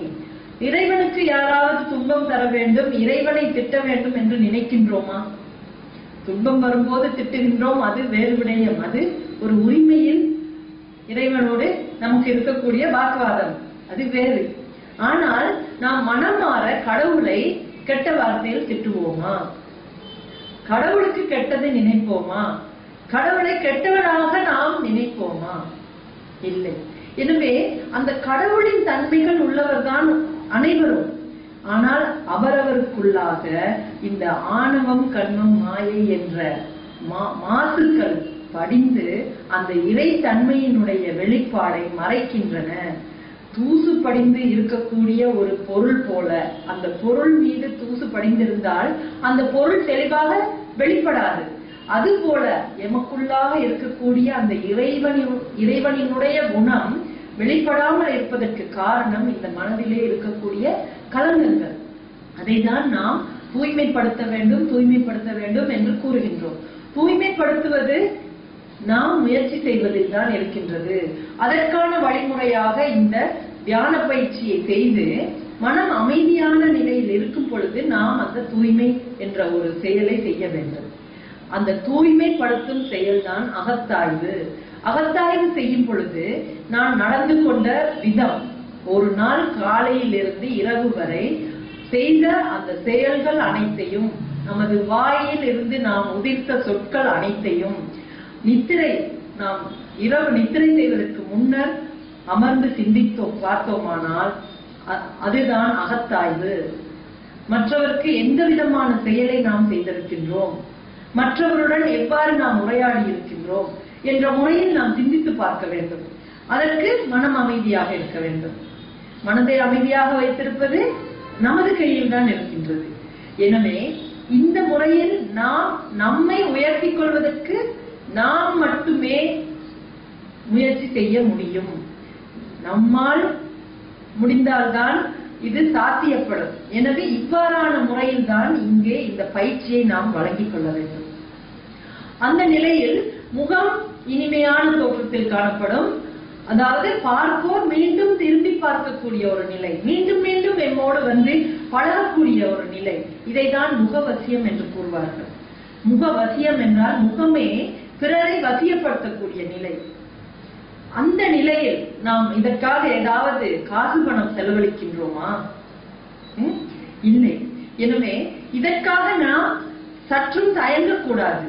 இறைவனுக்கு யாராவது துன்பம் தர வேண்டும் இறைவனை திட்ட வேண்டும் என்று நினைக்கின்றோமா துன்பம் வரும்போது திட்டுகின்றோம் அது வேறு விடயம் அது ஒரு உரிமையில் இறைவனோடு நமக்கு இருக்கக்கூடிய வாக்குவாதம் அது வேறு ஆனால் நாம் மனம் மாற கடவுளை கெட்ட வார்த்தையில் திட்டுவோமா கடவுளுக்கு கெட்டதை நினைப்போமா கடவுளை கெட்டவனாக நாம் நினைப்போமா இல்லை எனவே அந்த கடவுளின் தன்மைகள் உள்ளவர்தான் அனைவரும் ஆனால் அவரவருக்குள்ளாக இந்த ஆணவம் கண்மம் மாயை என்ற மா- மாசுக்கள் படிந்து அந்த இறை தன்மையினுடைய வெளிப்பாடை மறைக்கின்றன தூசு படிந்து இருக்கக்கூடிய ஒரு பொருள் போல அந்த பொருள் மீது தூசு படிந்திருந்தால் அந்த பொருள் தெளிவாக வெளிப்படாது அதுபோல எமக்குள்ளாக இருக்கக்கூடிய அந்த இறைவனின் இறைவனினுடைய குணம் வெளிப்படாமல் இருப்பதற்கு காரணம் இந்த மனதிலே இருக்கக்கூடிய கலங்கங்கள் அதைதான் நாம் தூய்மைப்படுத்த வேண்டும் தூய்மைப்படுத்த வேண்டும் என்று கூறுகின்றோம் தூய்மைப்படுத்துவது நாம் முயற்சி செய்வதில் தான் இருக்கின்றது அதற்கான வழிமுறையாக இந்த தியான பயிற்சியை செய்து மனம் அமைதியான நிலையில் இருக்கும் பொழுது நாம் அந்த தூய்மை என்ற ஒரு செயலை செய்ய வேண்டும் அந்த தூய்மைப்படுத்தும் செயல்தான் அகத்தாய்வு அகத்தாய்வு செய்யும் பொழுது நான் நடந்து கொண்ட விதம் ஒரு நாள் காலையிலிருந்து இரவு வரை செய்த அந்த செயல்கள் அனைத்தையும் நமது வாயில் இருந்து நாம் உதிர்த்த சொற்கள் அனைத்தையும் நித்திரை நாம் இரவு நித்திரை செய்வதற்கு முன்னர் அமர்ந்து சிந்தித்தோம் பார்த்தோமானால் அ- அதுதான் அகத்தாய்வு மற்றவருக்கு எந்த விதமான செயலை நாம் செய்திருக்கின்றோம் மற்றவருடன் எவ்வாறு நாம் உரையாடி இருக்கின்றோம் என்ற முறையில் நாம் சிந்தித்து பார்க்க வேண்டும் அதற்கு மனம் அமைதியாக இருக்க வேண்டும் மனதை அமைதியாக வைத்திருப்பது நமது கையில் தான் இருக்கின்றது எனவே இந்த முறையில் நாம் நம்மை உயர்த்திக் கொள்வதற்கு நாம் மட்டுமே முயற்சி செய்ய முடியும் நம்மால் முடிந்தால்தான் இது சாத்தியப்படும் எனவே இவ்வாறான முறையில் தான் இங்கே இந்த பயிற்சியை நாம் வழங்கிக் கொள்ள வேண்டும் அந்த நிலையில் முகம் இனிமையான தோற்றத்தில் காணப்படும் அதாவது பார்ப்போர் மீண்டும் திரும்பி பார்க்கக்கூடிய ஒரு நிலை மீண்டும் மீண்டும் எம்மோடு வந்து பழகக்கூடிய ஒரு நிலை இதைதான் முகவசியம் என்று கூறுவார்கள் முகவசியம் என்றால் முகமே பிறரை வசியப்படுத்தக்கூடிய நிலை அந்த நிலையில் நாம் இதற்காக ஏதாவது காசு பணம் செலவழிக்கின்றோமா ம்? இல்லை எனவே இதற்காக நாம் சற்றும் தயங்கக்கூடாது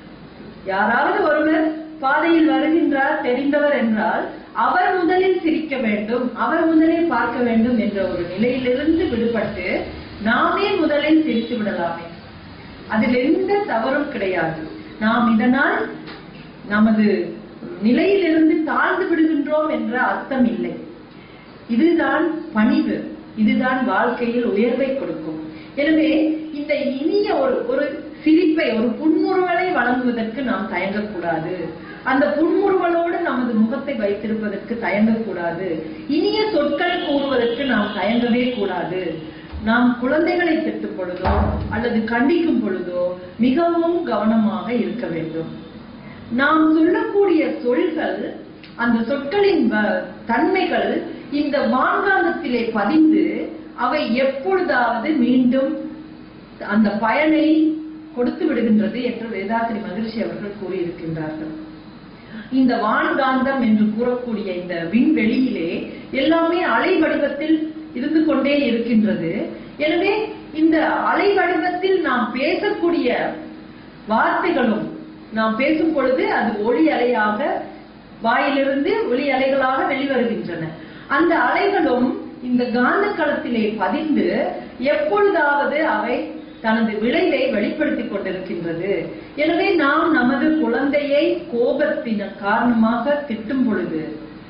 யாராவது ஒருவர் பாதையில் வருகின்றார் தெரிந்தவர் என்றால் அவர் முதலில் சிரிக்க வேண்டும் அவர் முதலில் பார்க்க வேண்டும் என்ற ஒரு நிலையிலிருந்து விடுபட்டு நாமே முதலில் சிரித்து விடலாமே அதில் எந்த தவறும் கிடையாது நாம் இதனால் நமது நிலையிலிருந்து தாழ்ந்து விடுகின்றோம் என்ற அர்த்தம் இல்லை இதுதான் பணிவு இதுதான் வாழ்க்கையில் உயர்வை கொடுக்கும் எனவே இந்த இனிய ஒரு ஒரு சிரிப்பை ஒரு புன்முறுவலை வழங்குவதற்கு நாம் தயங்கக்கூடாது அந்த புன்முறுவலோடு நமது முகத்தை வைத்திருப்பதற்கு தயங்கக்கூடாது இனிய சொற்கள் கூறுவதற்கு நாம் தயங்கவே கூடாது நாம் குழந்தைகளை திட்டும் பொழுதோ அல்லது கண்டிக்கும் பொழுதோ மிகவும் கவனமாக இருக்க வேண்டும் நாம் சொல்லக்கூடிய சொல்கள் அந்த சொற்களின் வ- தன்மைகள் இந்த வான்காந்தத்திலே பதிந்து அவை எப்பொழுதாவது மீண்டும் அந்த பயனை கொடுத்து விடுகின்றது என்று வேதாத்திரி மகிழ்ச்சி அவர்கள் கூறியிருக்கின்றார்கள் இந்த வான்காந்தம் என்று கூறக்கூடிய இந்த விண்வெளியிலே எல்லாமே அலை வடிவத்தில் இருந்து கொண்டே இருக்கின்றது எனவே இந்த அலை வடிவத்தில் நாம் பேசக்கூடிய வார்த்தைகளும் நாம் பேசும் பொழுது அது ஒளி அலையாக வாயிலிருந்து ஒளி அலைகளாக வெளிவருகின்றன அந்த அலைகளும் இந்த காந்த களத்திலே பதிந்து எப்பொழுதாவது அவை தனது விளைவை வெளிப்படுத்திக் கொண்டிருக்கின்றது எனவே நாம் நமது குழந்தையை கோபத்தின் காரணமாக திட்டும் பொழுது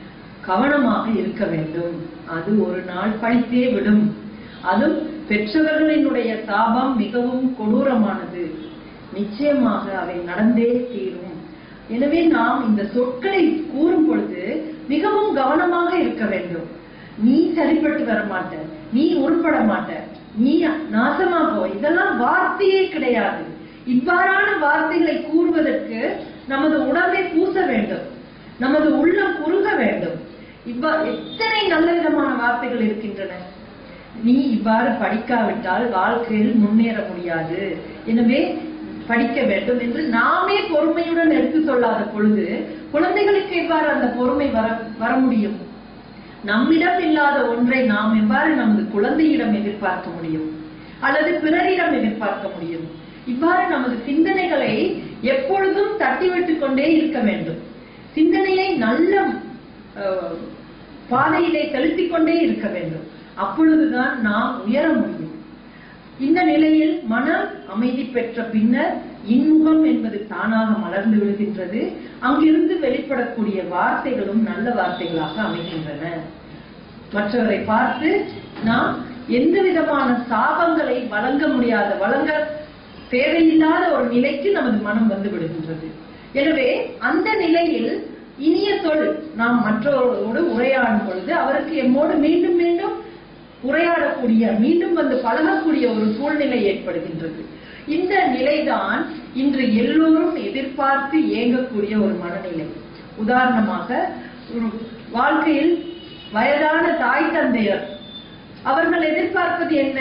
கவனமாக இருக்க வேண்டும் அது ஒரு நாள் பழித்தே விடும் அதுவும் பெற்றவர்களினுடைய சாபம் மிகவும் கொடூரமானது நிச்சயமாக அவை நடந்தே தீரும் எனவே நாம் இந்த சொற்களை கூறும் பொழுது மிகவும் கவனமாக இருக்க வேண்டும் நீ சரிப்பட்டு வர மாட்ட நீ உருப்பட மாட்ட நீ நாசமா போ இதெல்லாம் வார்த்தையே கிடையாது இவ்வாறான வார்த்தைகளை கூறுவதற்கு நமது உடம்பை பூச வேண்டும் நமது உள்ளம் குறுக வேண்டும் இவ்வா எத்தனை நல்ல விதமான வார்த்தைகள் இருக்கின்றன நீ இவ்வாறு படிக்காவிட்டால் வாழ்க்கையில் முன்னேற முடியாது எனவே படிக்க வேண்டும் என்று நாமே பொறுமையுடன் எடுத்து சொல்லாத பொழுது குழந்தைகளுக்கு எவ்வாறு அந்த பொறுமை வர வர முடியும் நம்மிடம் இல்லாத ஒன்றை நாம் எவ்வாறு நமது குழந்தையிடம் எதிர்பார்க்க முடியும் அல்லது பிறரிடம் எதிர்பார்க்க முடியும் இவ்வாறு நமது சிந்தனைகளை எப்பொழுதும் தட்டிவிட்டுக் கொண்டே இருக்க வேண்டும் சிந்தனையை நல்ல அஹ், பாதையிலே செலுத்திக் கொண்டே இருக்க வேண்டும் அப்பொழுதுதான் நாம் உயர முடியும் இந்த நிலையில் மனம் அமைதி பெற்ற பின்னர் இன்முகம் என்பது தானாக மலர்ந்து விடுகின்றது அங்கிருந்து வெளிப்படக்கூடிய வார்த்தைகளும் நல்ல வார்த்தைகளாக அமைகின்றன மற்றவரை பார்த்து நாம் எந்த விதமான சாபங்களை வழங்க முடியாத வழங்க தேவையில்லாத ஒரு நிலைக்கு நமது மனம் வந்து விடுகின்றது எனவே அந்த நிலையில் இனிய சொல் நாம் மற்றவர்களோடு உரையாடும் பொழுது அவருக்கு எம்மோடு மீண்டும் மீண்டும் உரையாடக்கூடிய மீண்டும் வந்து பழகக்கூடிய ஒரு சூழ்நிலை ஏற்படுகின்றது இந்த நிலைதான் இன்று எல்லோரும் எதிர்பார்த்து இயங்கக்கூடிய ஒரு மனநிலை உதாரணமாக ஒரு வாழ்க்கையில் வயதான தாய் தந்தையர் அவர்கள் எதிர்பார்ப்பது என்ன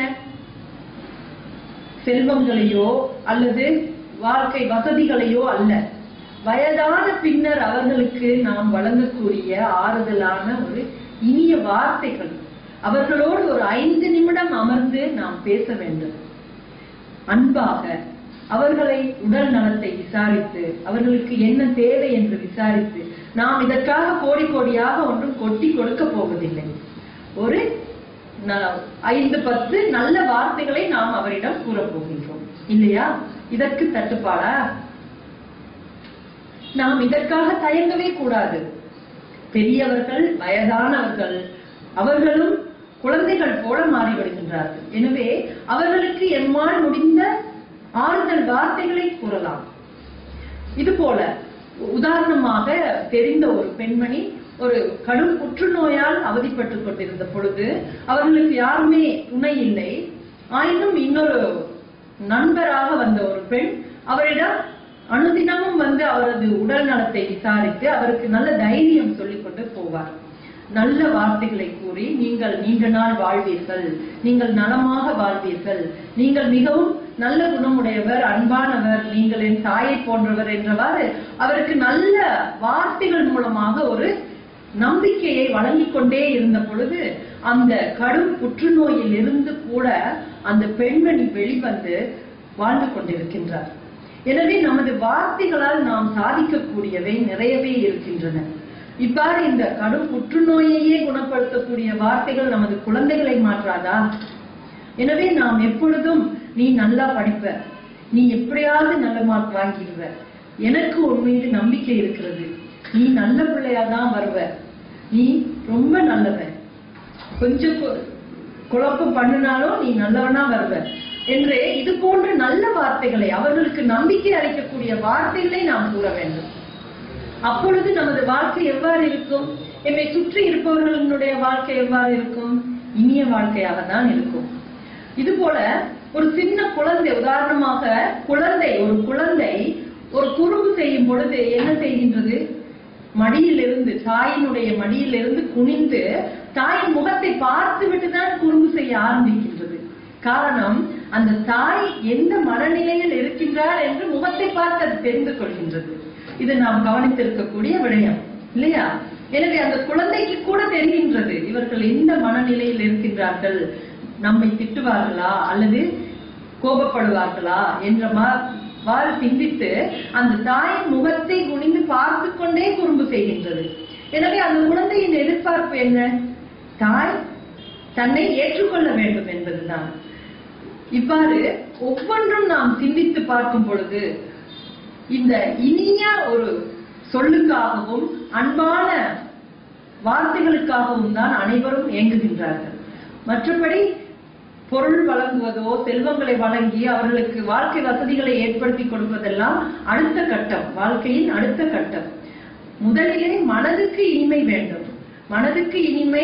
செல்வங்களையோ அல்லது வாழ்க்கை வசதிகளையோ அல்ல வயதான பின்னர் அவர்களுக்கு நாம் வழங்கக்கூடிய ஆறுதலான ஒரு இனிய வார்த்தைகள் அவர்களோடு ஒரு ஐந்து நிமிடம் அமர்ந்து நாம் பேச வேண்டும் அன்பாக அவர்களை உடல் நலத்தை விசாரித்து அவர்களுக்கு என்ன தேவை என்று விசாரித்து நாம் இதற்காக கோடி கோடியாக ஒன்றும் கொட்டி கொடுக்க போவதில்லை ஒரு ந- ஐந்து பத்து நல்ல வார்த்தைகளை நாம் அவரிடம் கூறப் போகின்றோம் இல்லையா இதற்கு தட்டுப்பாடா நாம் இதற்காக தயங்கவே கூடாது பெரியவர்கள் வயதானவர்கள் அவர்களும் குழந்தைகள் போல மாறிவிடுகின்றார்கள் எனவே அவர்களுக்கு எம்மால் முடிந்த ஆறுதல் வார்த்தைகளை கூறலாம் இது போல உதாரணமாக தெரிந்த ஒரு பெண்மணி ஒரு கடும் புற்றுநோயால் அவதிப்பட்டுக் கொண்டிருந்த பொழுது அவர்களுக்கு யாருமே துணை இல்லை ஆயினும் இன்னொரு நண்பராக வந்த ஒரு பெண் அவரிடம் அனுதினமும் வந்து அவரது உடல் நலத்தை விசாரித்து அவருக்கு நல்ல தைரியம் சொல்லிக் கொண்டு போவார் நல்ல வார்த்தைகளை கூறி நீங்கள் நீண்ட நாள் வாழ்வீர்கள் நீங்கள் நலமாக வாழ்வீர்கள் நீங்கள் மிகவும் நல்ல குணமுடையவர் அன்பானவர் நீங்கள் என் தாயை போன்றவர் என்றவாறு அவருக்கு நல்ல வார்த்தைகள் மூலமாக ஒரு நம்பிக்கையை வழங்கிக் கொண்டே இருந்த பொழுது அந்த கடும் புற்றுநோயில் இருந்து கூட அந்த பெண்மணி வெளிவந்து வாழ்ந்து கொண்டிருக்கின்றார் எனவே நமது வார்த்தைகளால் நாம் சாதிக்கக்கூடியவை நிறையவே இருக்கின்றன இவ்வாறு இந்த கடும் புற்றுநோயையே குணப்படுத்தக்கூடிய வார்த்தைகள் நமது குழந்தைகளை மாற்றாதா எனவே நாம் எப்பொழுதும் நீ நல்லா படிப்ப நீ எப்படியாவது நல்ல மார்க் வாங்கிடுவ எனக்கு உன் மீது நம்பிக்கை இருக்கிறது நீ நல்ல பிள்ளையா தான் வருவ நீ ரொம்ப நல்லவன் கொஞ்சம் கு- குழப்பம் பண்ணினாலும் நீ நல்லவனா வருவ என்று இது போன்ற நல்ல வார்த்தைகளை அவர்களுக்கு நம்பிக்கை அளிக்கக்கூடிய வார்த்தைகளை நாம் கூற வேண்டும் அப்பொழுது நமது வாழ்க்கை எவ்வாறு இருக்கும் என்னை சுற்றி இருப்பவர்களுடைய வாழ்க்கை எவ்வாறு இருக்கும் இனிய வாழ்க்கையாக தான் இருக்கும் இது போல ஒரு சின்ன குழந்தை உதாரணமாக குழந்தை ஒரு குழந்தை ஒரு குறும்பு செய்யும் பொழுது என்ன செய்கின்றது மடியிலிருந்து தாயினுடைய மடியிலிருந்து குனிந்து தாயின் முகத்தை பார்த்து விட்டுதான் குறும்பு செய்ய ஆரம்பிக்கின்றது காரணம் அந்த தாய் எந்த மனநிலையில் இருக்கின்றார் என்று முகத்தை பார்த்து அது தெரிந்து கொள்கின்றது இது நாம் கவனித்திருக்கக்கூடிய விடயம் இல்லையா எனவே அந்த குழந்தைக்கு கூட தெரிகின்றது இவர்கள் எந்த மனநிலையில் இருக்கின்றார்கள் நம்மை திட்டுவார்களா அல்லது கோபப்படுவார்களா என்ற மா- வாறு சிந்தித்து அந்த தாயின் முகத்தை குனிந்து பார்த்து கொண்டே குறும்பு செய்கின்றது எனவே அந்த குழந்தையின் எதிர்பார்ப்பு என்ன தாய் தன்னை ஏற்றுக்கொள்ள வேண்டும் என்பதுதான் இவ்வாறு ஒவ்வொன்றும் நாம் சிந்தித்து பார்க்கும் பொழுது இந்த இனிய ஒரு சொல்லுக்காகவும் அன்பான வார்த்தைகளுக்காகவும் தான் அனைவரும் இயங்குகின்றார்கள் மற்றபடி பொருள் வழங்குவதோ செல்வங்களை வழங்கி அவர்களுக்கு வாழ்க்கை வசதிகளை ஏற்படுத்தி கொடுப்பதெல்லாம் அடுத்த கட்டம் வாழ்க்கையின் அடுத்த கட்டம் முதலிலே மனதுக்கு இனிமை வேண்டும் மனதுக்கு இனிமை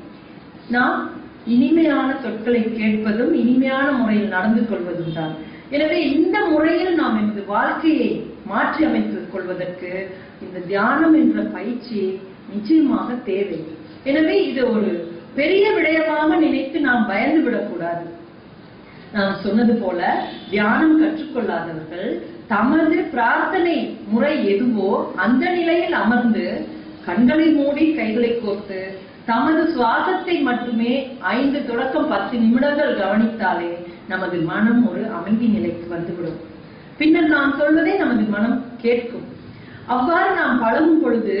நாம் இனிமையான சொற்களை கேட்பதும் இனிமையான முறையில் நடந்து கொள்வதும் தான் எனவே இந்த முறையில் நாம் எமது வாழ்க்கையை மாற்றி அமைத்துக் கொள்வதற்கு இந்த தியானம் என்ற பயிற்சி நிச்சயமாக தேவை எனவே இது ஒரு பெரிய விடயமாக நினைத்து நாம் பயந்து விடக்கூடாது நான் சொன்னது போல தியானம் கற்றுக்கொள்ளாதவர்கள் தமது பிரார்த்தனை முறை எதுவோ அந்த நிலையில் அமர்ந்து கண்களை மூடி கைகளை கோர்த்து தமது சுவாசத்தை மட்டுமே ஐந்து தொடக்கம் பத்து நிமிடங்கள் கவனித்தாலே நமது மனம் ஒரு அமைதி நிலைக்கு வந்துவிடும் பின்னர் நாம் சொல்வதை நமது மனம் கேட்கும் அவ்வாறு நாம் பழகும் பொழுது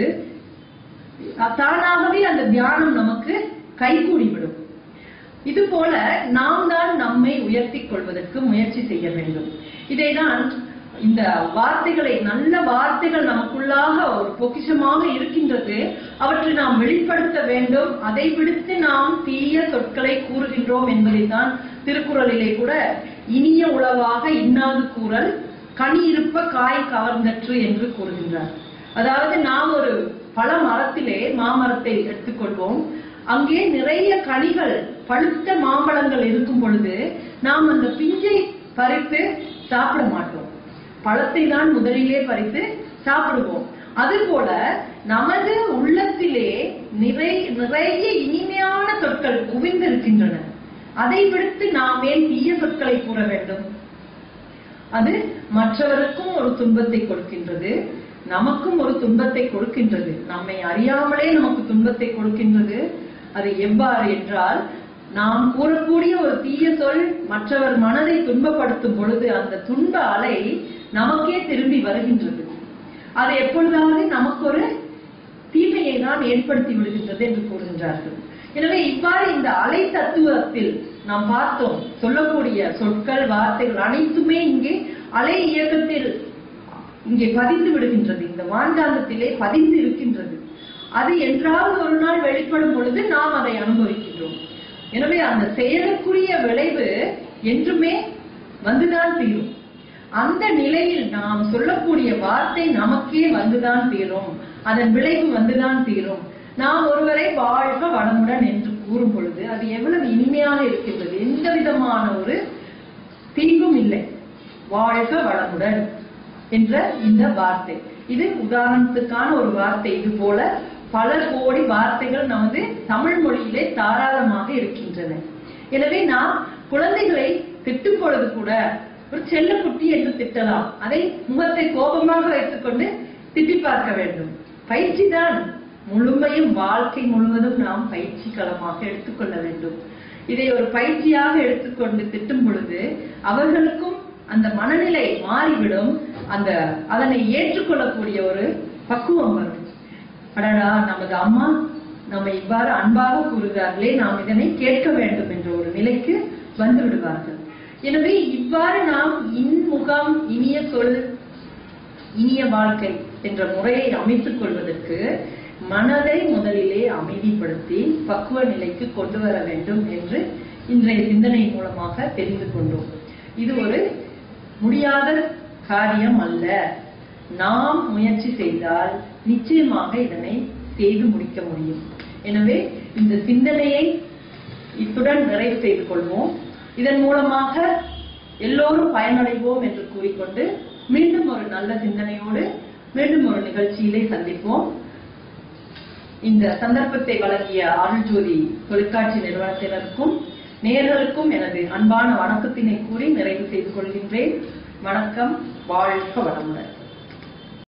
தானாகவே அந்த தியானம் நமக்கு கைகூடிவிடும் இது போல நாம் தான் நம்மை உயர்த்திக் கொள்வதற்கு முயற்சி செய்ய வேண்டும் இதைதான் இந்த வார்த்தைகளை நல்ல வார்த்தைகள் நமக்குள்ளாக ஒரு பொக்கிஷமாக இருக்கின்றது அவற்றை நாம் வெளிப்படுத்த வேண்டும் அதை விடுத்து நாம் தீய சொற்களை கூறுகின்றோம் என்பதை தான் திருக்குறளிலே கூட இனிய உளவாக இன்னாது கூறல் கனி இருப்ப காய் கவர்ந்தற்று என்று கூறுகின்றார் அதாவது நாம் ஒரு பல மரத்திலே மாமரத்தை எடுத்துக்கொள்வோம் அங்கே நிறைய கனிகள் பழுத்த மாம்பழங்கள் இருக்கும் பொழுது நாம் அந்த பிஞ்சை பறித்து சாப்பிட மாட்டோம் பழத்தை தான் முதலிலே பறித்து சாப்பிடுவோம் அதுபோல நமது உள்ளத்திலே நிறை நிறைய இனிமையான சொற்கள் குவிந்திருக்கின்றன அதை விடுத்து நாம் ஏன் தீய சொற்களை கூற வேண்டும் அது மற்றவருக்கும் ஒரு துன்பத்தை கொடுக்கின்றது நமக்கும் ஒரு துன்பத்தை கொடுக்கின்றது நம்மை அறியாமலே நமக்கு துன்பத்தை கொடுக்கின்றது அது எவ்வாறு என்றால் நாம் கூறக்கூடிய ஒரு தீய சொல் மற்றவர் மனதை துன்பப்படுத்தும் பொழுது அந்த துன்ப அலை நமக்கே திரும்பி வருகின்றது அது எப்பொழுதாவது நமக்கு ஒரு தீமையை தான் ஏற்படுத்தி விடுகின்றது என்று கூறுகின்றார்கள் எனவே இவ்வாறு இந்த அலை தத்துவத்தில் நாம் பார்த்தோம் சொல்லக்கூடிய சொற்கள் வார்த்தைகள் அனைத்துமே இங்கே அலை இயக்கத்தில் இங்கே பதிந்து விடுகின்றது இந்த வான்காந்தத்திலே பதிந்து இருக்கின்றது அது என்றாவது ஒரு நாள் வெளிப்படும் பொழுது நாம் அதை அனுபவிக்கின்றோம் எனவே அந்த செயலுக்குரிய விளைவு என்றுமே வந்துதான் தீரும் அந்த நிலையில் நாம் சொல்லக்கூடிய வார்த்தை நமக்கே வந்துதான் தீரும் அதன் விளைவு வந்துதான் தீரும் நாம் ஒருவரை வாழ்க வளமுடன் என்று கூறும் பொழுது அது எவ்வளவு இனிமையாக இருக்கின்றது எந்த விதமான ஒரு தீங்கும் இல்லை வாழ்க வளமுடன் என்ற இந்த வார்த்தை இது உதாரணத்துக்கான ஒரு வார்த்தை இது போல பல கோடி வார்த்தைகள் நமது தமிழ் மொழியிலே தாராளமாக இருக்கின்றன எனவே நாம் குழந்தைகளை திட்டும் பொழுது கூட ஒரு செல்லக்குட்டி என்று திட்டலாம் அதை முகத்தை கோபமாக வைத்துக்கொண்டு திட்டி பார்க்க வேண்டும் பயிற்சி தான் முழுமையும் வாழ்க்கை முழுவதும் நாம் பயிற்சி களமாக எடுத்துக்கொள்ள வேண்டும் இதை ஒரு பயிற்சியாக எடுத்துக்கொண்டு திட்டும் பொழுது அவர்களுக்கும் அந்த மனநிலை மாறிவிடும் அந்த அதனை ஏற்றுக்கொள்ளக்கூடிய ஒரு பக்குவம் வரும் அடடா நமது அம்மா நம்ம இவ்வாறு அன்பாக கூறுகிறார்களே நாம் இதனை கேட்க வேண்டும் என்ற ஒரு நிலைக்கு வந்து விடுவார்கள் எனவே இவ்வாறு நாம் இன்முகம் இனிய சொல் இனிய வாழ்க்கை என்ற முறையை அமைத்துக் கொள்வதற்கு மனதை முதலிலே அமைதிப்படுத்தி பக்குவ நிலைக்கு கொண்டு வர வேண்டும் என்று இன்றைய சிந்தனை மூலமாக தெரிந்து கொண்டோம் இது ஒரு முடியாத காரியம் அல்ல நாம் முயற்சி செய்தால் நிச்சயமாக இதனை செய்து முடிக்க முடியும் எனவே இந்த சிந்தனையை இத்துடன் நிறைவு செய்து கொள்வோம் இதன் மூலமாக எல்லோரும் பயனடைவோம் என்று கூறிக்கொண்டு மீண்டும் ஒரு நல்ல சிந்தனையோடு மீண்டும் ஒரு நிகழ்ச்சியிலே சந்திப்போம் இந்த சந்தர்ப்பத்தை வழங்கிய அருள்ஜோதி தொலைக்காட்சி நிறுவனத்தினருக்கும் நேயர்களுக்கும் எனது அன்பான வணக்கத்தினை கூறி நிறைவு செய்து கொள்கின்றேன் வணக்கம் வாழ்க வளமுடன்